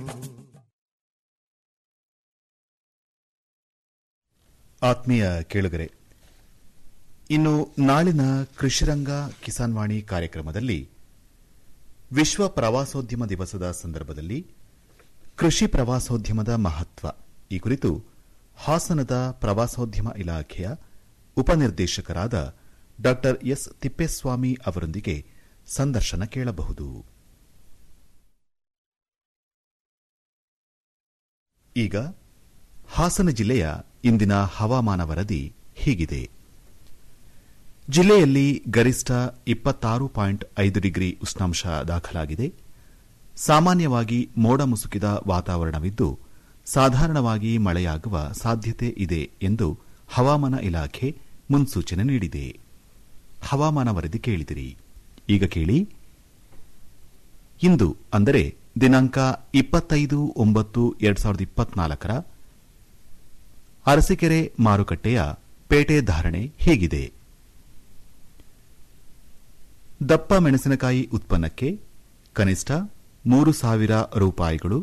ಆತ್ಮೀಯ ಕೇಳುಗರೆ ಇನ್ನು ನಾಳಿನ ಕೃಷಿರಂಗ ಕಿಸಾನ್ ವಾಣಿ ಕಾರ್ಯಕ್ರಮದಲ್ಲಿ ವಿಶ್ವ ಪ್ರವಾಸೋದ್ಯಮ ದಿವಸದ ಸಂದರ್ಭದಲ್ಲಿ ಕೃಷಿ ಪ್ರವಾಸೋದ್ಯಮದ ಮಹತ್ವ ಈ ಕುರಿತು ಹಾಸನದ ಪ್ರವಾಸೋದ್ಯಮ ಇಲಾಖೆಯ ಉಪನಿರ್ದೇಶಕರಾದ ಡಾ ಎಸ್ ತಿಪ್ಪೇಸ್ವಾಮಿ ಅವರೊಂದಿಗೆ ಸಂದರ್ಶನ ಕೇಳಬಹುದು ಈಗ ಹಾಸನ ಜಿಲ್ಲೆಯ ಇಂದಿನ ಹವಾಮಾನ ವರದಿ ಹೀಗಿದೆ ಜಿಲ್ಲೆಯಲ್ಲಿ ಗರಿಷ್ಠ ಇಪ್ಪತ್ತಾರು ಪಾಯಿಂಟ್ ಐದು ಡಿಗ್ರಿ ಉಷ್ಣಾಂಶ ದಾಖಲಾಗಿದೆ ಸಾಮಾನ್ಯವಾಗಿ ಮೋಡ ಮುಸುಕಿದ ವಾತಾವರಣವಿದ್ದು ಸಾಧಾರಣವಾಗಿ ಮಳೆಯಾಗುವ ಸಾಧ್ಯತೆ ಇದೆ ಎಂದು ಹವಾಮಾನ ಇಲಾಖೆ ಮುನ್ಸೂಚನೆ ನೀಡಿದೆ ಹವಾಮಾನ ವರದಿ ಕೇಳಿದಿರಿ ಈಗ ಕೇಳಿ ಇಂದು ಅಂದರೆ ದಿನಾಂಕ ಇಪ್ಪತ್ತೈದು ಒಂಬತ್ತು ಎರಡ್ ಸಾವಿರದ ಇಪ್ಪತ್ನಾಲ್ಕರ ಅರಸೀಕೆರೆ ಮಾರುಕಟ್ಟೆಯ ಪೇಟೆ ಧಾರಣೆ ಹೀಗಿದೆ ದಪ್ಪ ಮೆಣಸಿನಕಾಯಿ ಉತ್ಪನ್ನಕ್ಕೆ ಕನಿಷ್ಠ ಮೂರು ಸಾವಿರ ರೂಪಾಯಿಗಳು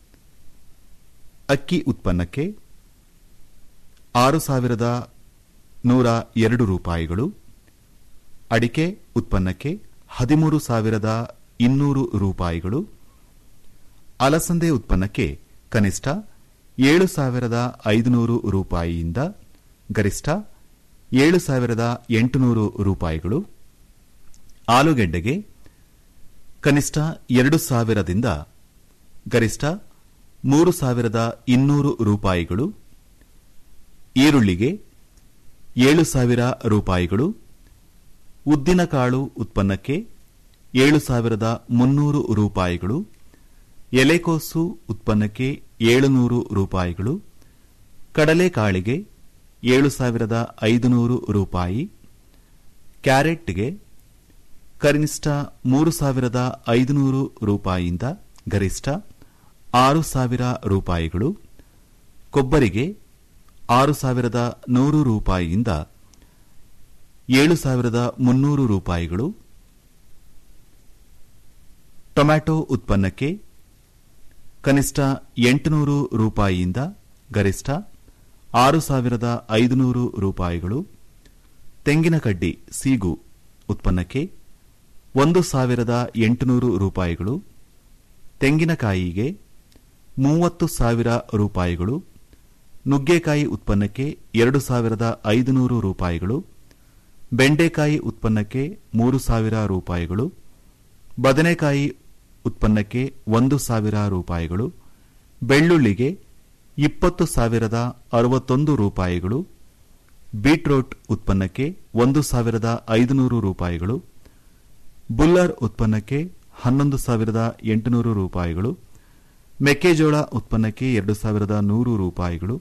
ಅಕ್ಕಿ ಉತ್ಪನ್ನಕ್ಕೆ ಆರು ಸಾವಿರದ ನೂರ ಎರಡು ರೂಪಾಯಿಗಳು ಅಡಿಕೆ ಉತ್ಪನ್ನಕ್ಕೆ ಹದಿಮೂರು ಸಾವಿರದ ಇನ್ನೂರು ರೂಪಾಯಿಗಳು ಅಲಸಂದೆ ಉತ್ಪನ್ನಕ್ಕೆ ಕನಿಷ್ಠ ಏಳು ಸಾವಿರದ ಐದುನೂರು ರೂಪಾಯಿಯಿಂದ ಗರಿಷ್ಠ ಏಳು ಸಾವಿರದ ಎಂಟುನೂರು ರೂಪಾಯಿಗಳು ಆಲೂಗೆಡ್ಡೆಗೆ ಕನಿಷ್ಠ ಎರಡು ಸಾವಿರದಿಂದ ಗರಿಷ್ಠ ಮೂರು ಸಾವಿರದ ಇನ್ನೂರು ರೂಪಾಯಿಗಳು ಈರುಳ್ಳಿಗೆ ಏಳು ಸಾವಿರ ರೂಪಾಯಿಗಳು ಉದ್ದಿನಕಾಳು ಉತ್ಪನ್ನಕ್ಕೆ ಏಳು ಸಾವಿರದ ಮುನ್ನೂರು ರೂಪಾಯಿಗಳು ಎಲೆಕೋಸು ಉತ್ಪನ್ನಕ್ಕೆ ಏಳುನೂರು ರೂಪಾಯಿಗಳು ಕಡಲೆಕಾಳಿಗೆ ಏಳು ಸಾವಿರದ ಐದುನೂರು ರೂಪಾಯಿ ಕ್ಯಾರೆಟ್ಗೆ ಕನಿಷ್ಠ ಮೂರು ಸಾವಿರದ ಐದುನೂರು ರೂಪಾಯಿಯಿಂದ ಗರಿಷ್ಠ ಆರು ಸಾವಿರ ರೂಪಾಯಿಗಳು ಕೊಬ್ಬರಿಗೆ ಆರು ಸಾವಿರದ ನೂರು ರೂಪಾಯಿಯಿಂದ ಏಳು ಸಾವಿರದ ಮುನ್ನೂರು ರೂಪಾಯಿಗಳು ಟೊಮ್ಯಾಟೊ ಉತ್ಪನ್ನಕ್ಕೆ ಕನಿಷ್ಠ ಎಂಟುನೂರು ರೂಪಾಯಿಯಿಂದ ಗರಿಷ್ಠ ಆರು ಸಾವಿರದ ಐದುನೂರು ರೂಪಾಯಿಗಳು ತೆಂಗಿನ ಕಡ್ಡಿ ಸೀಗು ಉತ್ಪನ್ನಕ್ಕೆ ಒಂದು ಸಾವಿರದ ಎಂಟುನೂರು ರೂಪಾಯಿಗಳು ತೆಂಗಿನಕಾಯಿಗೆ ಮೂವತ್ತು ಸಾವಿರ ರೂಪಾಯಿಗಳು ನುಗ್ಗೆಕಾಯಿ ಉತ್ಪನ್ನಕ್ಕೆ ಎರಡು ಸಾವಿರದ ಐದುನೂರು ರೂಪಾಯಿಗಳು ಬೆಂಡೆಕಾಯಿ ಉತ್ಪನ್ನಕ್ಕೆ ಮೂರು ಸಾವಿರ ರೂಪಾಯಿಗಳು ಬದನೆಕಾಯಿ ಉತ್ಪನ್ನಕ್ಕೆ ಒಂದು ಸಾವಿರ ರೂಪಾಯಿಗಳು ಬೆಳ್ಳುಳ್ಳಿಗೆ ಇಪ್ಪತ್ತು ಸಾವಿರದ ಅರವತ್ತೊಂದು ರೂಪಾಯಿಗಳು ಬೀಟ್ರೋಟ್ ಉತ್ಪನ್ನಕ್ಕೆ ಒಂದು ಸಾವಿರದ ಐದುನೂರು ರೂಪಾಯಿಗಳು ಬುಲ್ಲರ್ ಉತ್ಪನ್ನಕ್ಕೆ ಹನ್ನೊಂದು ಸಾವಿರದ ಎಂಟುನೂರು ರೂಪಾಯಿಗಳು ಮೆಕ್ಕೆಜೋಳ ಉತ್ಪನ್ನಕ್ಕೆ ಎರಡು ಸಾವಿರದ ನೂರು ರೂಪಾಯಿಗಳು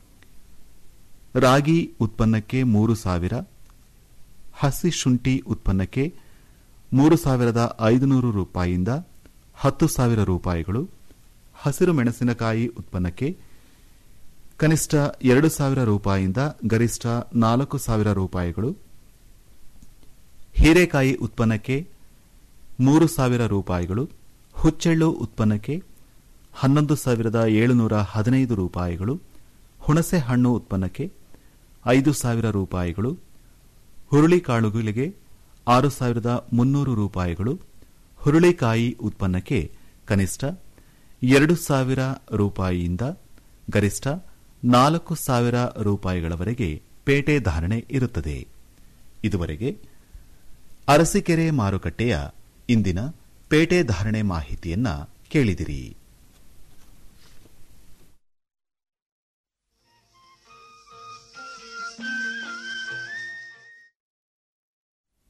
ರಾಗಿ ಉತ್ಪನ್ನಕ್ಕೆ ಮೂರು ಸಾವಿರ ಹಸಿ ಶುಂಠಿ ಉತ್ಪನ್ನಕ್ಕೆ ಮೂರು ಸಾವಿರದ ಐದುನೂರು ರೂಪಾಯಿಯಿಂದ ಹತ್ತು ಸಾವಿರ ರೂಪಾಯಿಗಳು ಹಸಿರು ಮೆಣಸಿನಕಾಯಿ ಉತ್ಪನ್ನಕ್ಕೆ ಕನಿಷ್ಠ ಎರಡು ಸಾವಿರ ರೂಪಾಯಿಯಿಂದ ಗರಿಷ್ಠ ನಾಲ್ಕು ಸಾವಿರ ರೂಪಾಯಿಗಳು ಹೀರೆಕಾಯಿ ಉತ್ಪನ್ನಕ್ಕೆ ಮೂರು ಸಾವಿರ ರೂಪಾಯಿಗಳು ಹುಚ್ಚೆಳ್ಳು ಉತ್ಪನ್ನಕ್ಕೆ ಹನ್ನೊಂದು ಸಾವಿರದ ಏಳುನೂರ ಹದಿನೈದು ರೂಪಾಯಿಗಳು ಹುಣಸೆ ಹಣ್ಣು ಉತ್ಪನ್ನಕ್ಕೆ ಐದು ಸಾವಿರ ರೂಪಾಯಿಗಳು ಹುರುಳಿಕಾಳುಗಳಿಗೆ ಆರು ಸಾವಿರದ ಮುನ್ನೂರು ರೂಪಾಯಿಗಳು ಹುರುಳಿಕಾಯಿ ಉತ್ಪನ್ನಕ್ಕೆ ಕನಿಷ್ಠ ಎರಡು ಸಾವಿರ ರೂಪಾಯಿಯಿಂದ ಗರಿಷ್ಠ ನಾಲ್ಕು ಸಾವಿರ ರೂಪಾಯಿಗಳವರೆಗೆ ಪೇಟೆ ಧಾರಣೆ ಇರುತ್ತದೆ ಇದುವರೆಗೆ ಅರಸೀಕೆರೆ ಮಾರುಕಟ್ಟೆಯ ಇಂದಿನ ಪೇಟೆ ಧಾರಣೆ ಮಾಹಿತಿಯನ್ನ ಕೇಳಿದಿರಿ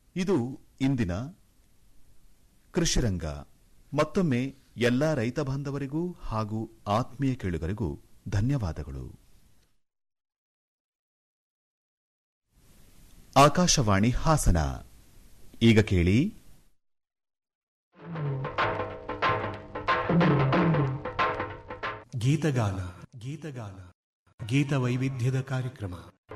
ಇದು ಇಂದಿನ ಕೃಷಿರಂಗ ಮತ್ತೊಮ್ಮೆ ಎಲ್ಲ ರೈತ ಬಾಂಧವರಿಗೂ ಹಾಗೂ ಆತ್ಮೀಯ ಕೇಳುಗರಿಗೂ ಧನ್ಯವಾದಗಳು ಆಕಾಶವಾಣಿ ಹಾಸನ ಈಗ ಕೇಳಿ ಗೀತಗಾನ ಗೀತಗಾನ ಗೀತ ವೈವಿಧ್ಯದ ಕಾರ್ಯಕ್ರಮ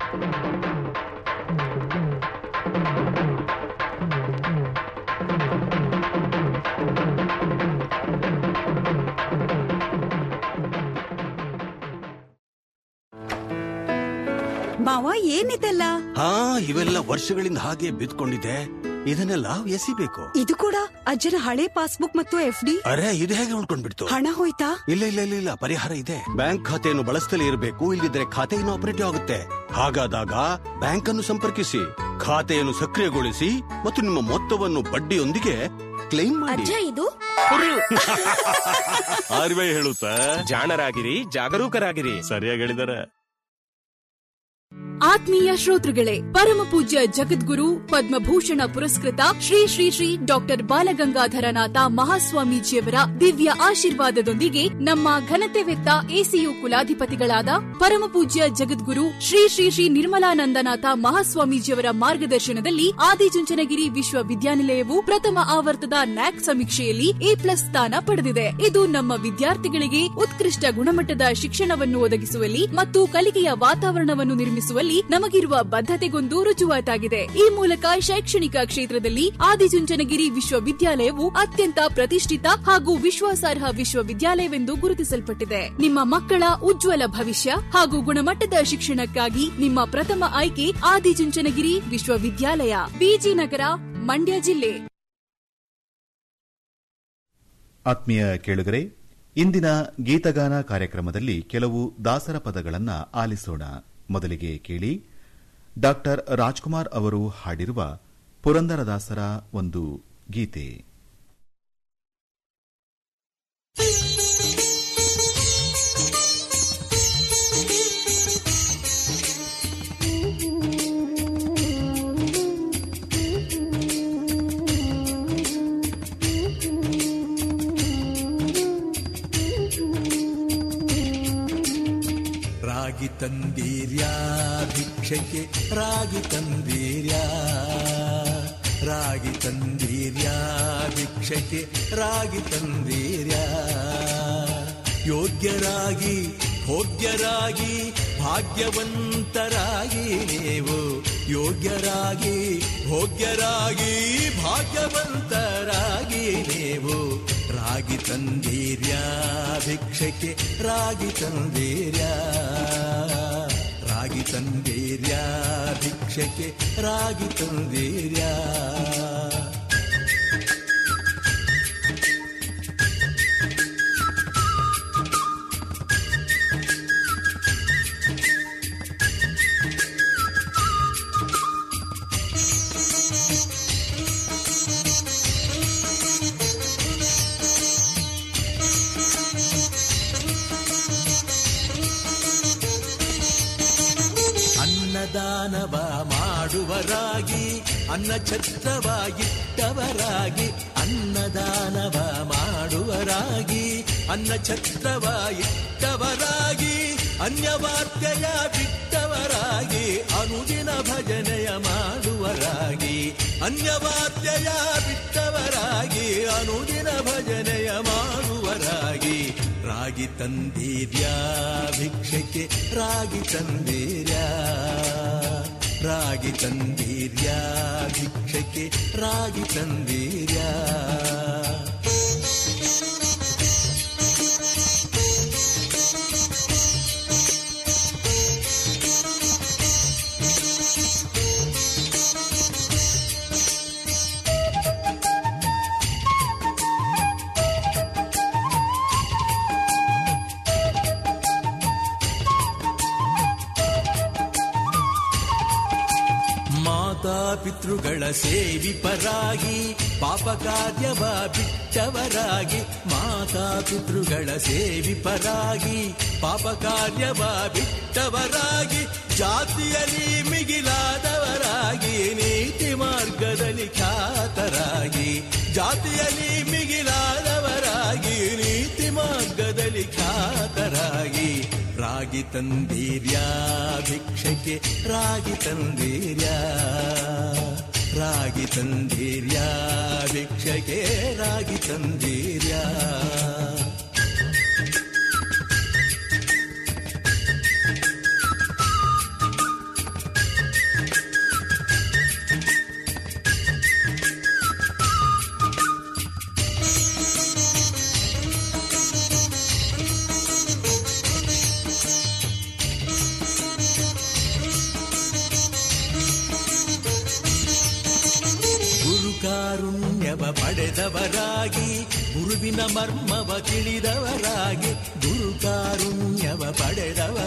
ಮಾವ ಏನಿದೆಲ್ಲ ಹಾ ಇವೆಲ್ಲ ವರ್ಷಗಳಿಂದ ಹಾಗೆ ಬಿದ್ಕೊಂಡಿದೆ ಇದನ್ನೆಲ್ಲ ಎಸಿಬೇಕು ಇದು ಕೂಡ ಅಜ್ಜನ ಹಳೆ ಪಾಸ್ಬುಕ್ ಮತ್ತು ಎಫ್ ಡಿ ಅರೆ ಇದು ಹೇಗೆ ಉಳ್ಕೊಂಡ್ಬಿಡ್ತು ಹಣ ಹೋಯ್ತಾ ಇಲ್ಲ ಇಲ್ಲ ಇಲ್ಲ ಇಲ್ಲ ಪರಿಹಾರ ಇದೆ ಬ್ಯಾಂಕ್ ಖಾತೆಯನ್ನು ಬಳಸ್ತಲೇ ಇರಬೇಕು ಇಲ್ಲದಿದ್ರೆ ಖಾತೆ ಆಪರೇಟಿವ್ ಆಗುತ್ತೆ ಹಾಗಾದಾಗ ಬ್ಯಾಂಕ್ ಅನ್ನು ಸಂಪರ್ಕಿಸಿ ಖಾತೆಯನ್ನು ಸಕ್ರಿಯಗೊಳಿಸಿ ಮತ್ತು ನಿಮ್ಮ ಮೊತ್ತವನ್ನು ಬಡ್ಡಿಯೊಂದಿಗೆ ಕ್ಲೈಮ್ ಮಾಡಿ ಇದು ಆರ್ ಬಿ ಐ ಹೇಳುತ್ತಾ ಜಾಣರಾಗಿರಿ ಜಾಗರೂಕರಾಗಿರಿ ಸರಿಯಾಗಿ ಹೇಳಿದಾರೆ ಆತ್ಮೀಯ ಶ್ರೋತೃಗಳೇ ಪರಮ ಪೂಜ್ಯ ಜಗದ್ಗುರು ಪದ್ಮಭೂಷಣ ಪುರಸ್ಕೃತ ಶ್ರೀ ಶ್ರೀ ಶ್ರೀ ಡಾಕ್ಟರ್ ಬಾಲಗಂಗಾಧರನಾಥ ಮಹಾಸ್ವಾಮೀಜಿಯವರ ದಿವ್ಯ ಆಶೀರ್ವಾದದೊಂದಿಗೆ ನಮ್ಮ ಘನತೆವೆತ್ತ ಎಸಿಯು ಕುಲಾಧಿಪತಿಗಳಾದ ಪರಮ ಪೂಜ್ಯ ಜಗದ್ಗುರು ಶ್ರೀ ಶ್ರೀ ಶ್ರೀ ನಿರ್ಮಲಾನಂದನಾಥ ಮಹಾಸ್ವಾಮೀಜಿಯವರ ಮಾರ್ಗದರ್ಶನದಲ್ಲಿ ಆದಿಚುಂಚನಗಿರಿ ವಿಶ್ವವಿದ್ಯಾನಿಲಯವು ಪ್ರಥಮ ಆವರ್ತದ ನ್ಯಾಕ್ ಸಮೀಕ್ಷೆಯಲ್ಲಿ ಎ ಪ್ಲಸ್ ಸ್ಥಾನ ಪಡೆದಿದೆ ಇದು ನಮ್ಮ ವಿದ್ಯಾರ್ಥಿಗಳಿಗೆ ಉತ್ಕೃಷ್ಟ ಗುಣಮಟ್ಟದ ಶಿಕ್ಷಣವನ್ನು ಒದಗಿಸುವಲ್ಲಿ ಮತ್ತು ಕಲಿಕೆಯ ವಾತಾವರಣವನ್ನು ನಿರ್ಮಿಸುವಲ್ಲಿ ನಮಗಿರುವ ಬದ್ಧತೆಗೊಂದು ರುಜುವಾತಾಗಿದೆ ಈ ಮೂಲಕ ಶೈಕ್ಷಣಿಕ ಕ್ಷೇತ್ರದಲ್ಲಿ ಆದಿಚುಂಚನಗಿರಿ ವಿಶ್ವವಿದ್ಯಾಲಯವು ಅತ್ಯಂತ ಪ್ರತಿಷ್ಠಿತ ಹಾಗೂ ವಿಶ್ವಾಸಾರ್ಹ ವಿಶ್ವವಿದ್ಯಾಲಯವೆಂದು ಗುರುತಿಸಲ್ಪಟ್ಟಿದೆ ನಿಮ್ಮ ಮಕ್ಕಳ ಉಜ್ವಲ ಭವಿಷ್ಯ ಹಾಗೂ ಗುಣಮಟ್ಟದ ಶಿಕ್ಷಣಕ್ಕಾಗಿ ನಿಮ್ಮ ಪ್ರಥಮ ಆಯ್ಕೆ ಆದಿಚುಂಚನಗಿರಿ ವಿಶ್ವವಿದ್ಯಾಲಯ ಬಿಜಿ ನಗರ ಮಂಡ್ಯ ಜಿಲ್ಲೆ ಆತ್ಮೀಯ ಕೇಳುಗರೆ ಇಂದಿನ ಗೀತಗಾನ ಕಾರ್ಯಕ್ರಮದಲ್ಲಿ ಕೆಲವು ದಾಸರ ಪದಗಳನ್ನ ಆಲಿಸೋಣ ಮೊದಲಿಗೆ ಕೇಳಿ ಡಾಕ್ಟರ್ ರಾಜ್ಕುಮಾರ್ ಅವರು ಹಾಡಿರುವ ಪುರಂದರದಾಸರ ಒಂದು ಗೀತೆ ರಾಗಿ ತಂದೀರ್ಯಾ ಭಿಕ್ಷಕ್ಕೆ ರಾಗಿ ತಂದೀರ್ಯಾ ರಾಗಿ ತಂದೀರ್ಯಾ ಭಿಕ್ಷಕ್ಕೆ ರಾಗಿ ತಂದೀರ್ಯಾ ಯೋಗ್ಯರಾಗಿ ಭೋಗ್ಯರಾಗಿ ಭಾಗ್ಯವಂತರಾಗಿ ನೀವು ಯೋಗ್ಯರಾಗಿ ಭೋಗ್ಯರಾಗಿ ಭಾಗ್ಯವಂತರಾಗಿ ನೀವು ರಾಗಿ ತಂದೀರ್ಯಾ ಭಿಕ್ಷಕ್ಕೆ ರಾಗಿ ತಂದೀರ್ಯಾ ರಾಗಿ ತಂದೀರ್ಯಾ ಭಿಕ್ಷಕ್ಕೆ ರಾಗಿ ತಂದೀರ್ಯಾ ಅನ್ನದಾನವ ಮಾಡುವರಾಗಿ ಅನ್ನ ಛತ್ರವಾಗಿಟ್ಟವರಾಗಿ ಅನ್ನದಾನವ ಮಾಡುವರಾಗಿ ಅನ್ನ ಛತ್ರವಾಗಿಟ್ಟವರಾಗಿ ಅನ್ಯವಾರ್ತೆಯ ಬಿಟ್ಟವರಾಗಿ ಅನುದಿನ ಭಜನೆಯ ಮಾಡುವರಾಗಿ ಅನ್ಯವಾದ್ಯಯ ಬಿಟ್ಟವರಾಗಿ ಅನುದಿನ ಭಜನೆಯ ಮಾಡುವರಾಗಿ ರಾಗಿ ತಂದೀರ್ಯಾ ಭಿಕ್ಷಕ್ಕೆ ರಾಗಿ ತಂದೀರ್ಯಾ ರಾಗಿ ತಂದೀರ್ಯಾ ಭಿಕ್ಷಕ್ಕೆ ರಾಗಿ ತಂದೀರ್ಯಾ ಮಾತಾ ಪಿತೃಗಳ ಸೇವಿಪರಾಗಿ ಪಾಪ ಕಾರ್ಯವ ಬಿಟ್ಟವರಾಗಿ ಮಾತಾ ಪಿತೃಗಳ ಸೇವಿಪರಾಗಿ ಪಾಪ ಕಾರ್ಯವ ಬಿಟ್ಟವರಾಗಿ ಜಾತಿಯಲ್ಲಿ ಮಿಗಿಲಾದವರಾಗಿ ನೀತಿ ಮಾರ್ಗದಲ್ಲಿ ಖ್ಯಾತರಾಗಿ ಜಾತಿಯಲ್ಲಿ ಮಿಗಿಲಾದವರಾಗಿ ನೀತಿ ಮಾರ್ಗದಲ್ಲಿ ಖ್ಯಾತರಾಗಿ ರಾಗಿ ತಂದೀರ್ಯಾ ಭಿಕ್ಷಕ್ಕೆ ರಾಗಿ ತಂದೀರ್ಯಾ ರಾಗಿ ತಂದೀರ್ಯಾ ಭಿಕ್ಷಕ್ಕೆ ರಾಗಿ ತಂದೀರ್ಯಾ ಗುರುಕಾರುಣ್ಯವ ಪಡೆದವರಾಗಿ ಗುರುವಿನ ಮರ್ಮವ ತಿಳಿದವರಾಗಿ ಗುರುಕಾರುಣ್ಯವ ಪಡೆದವ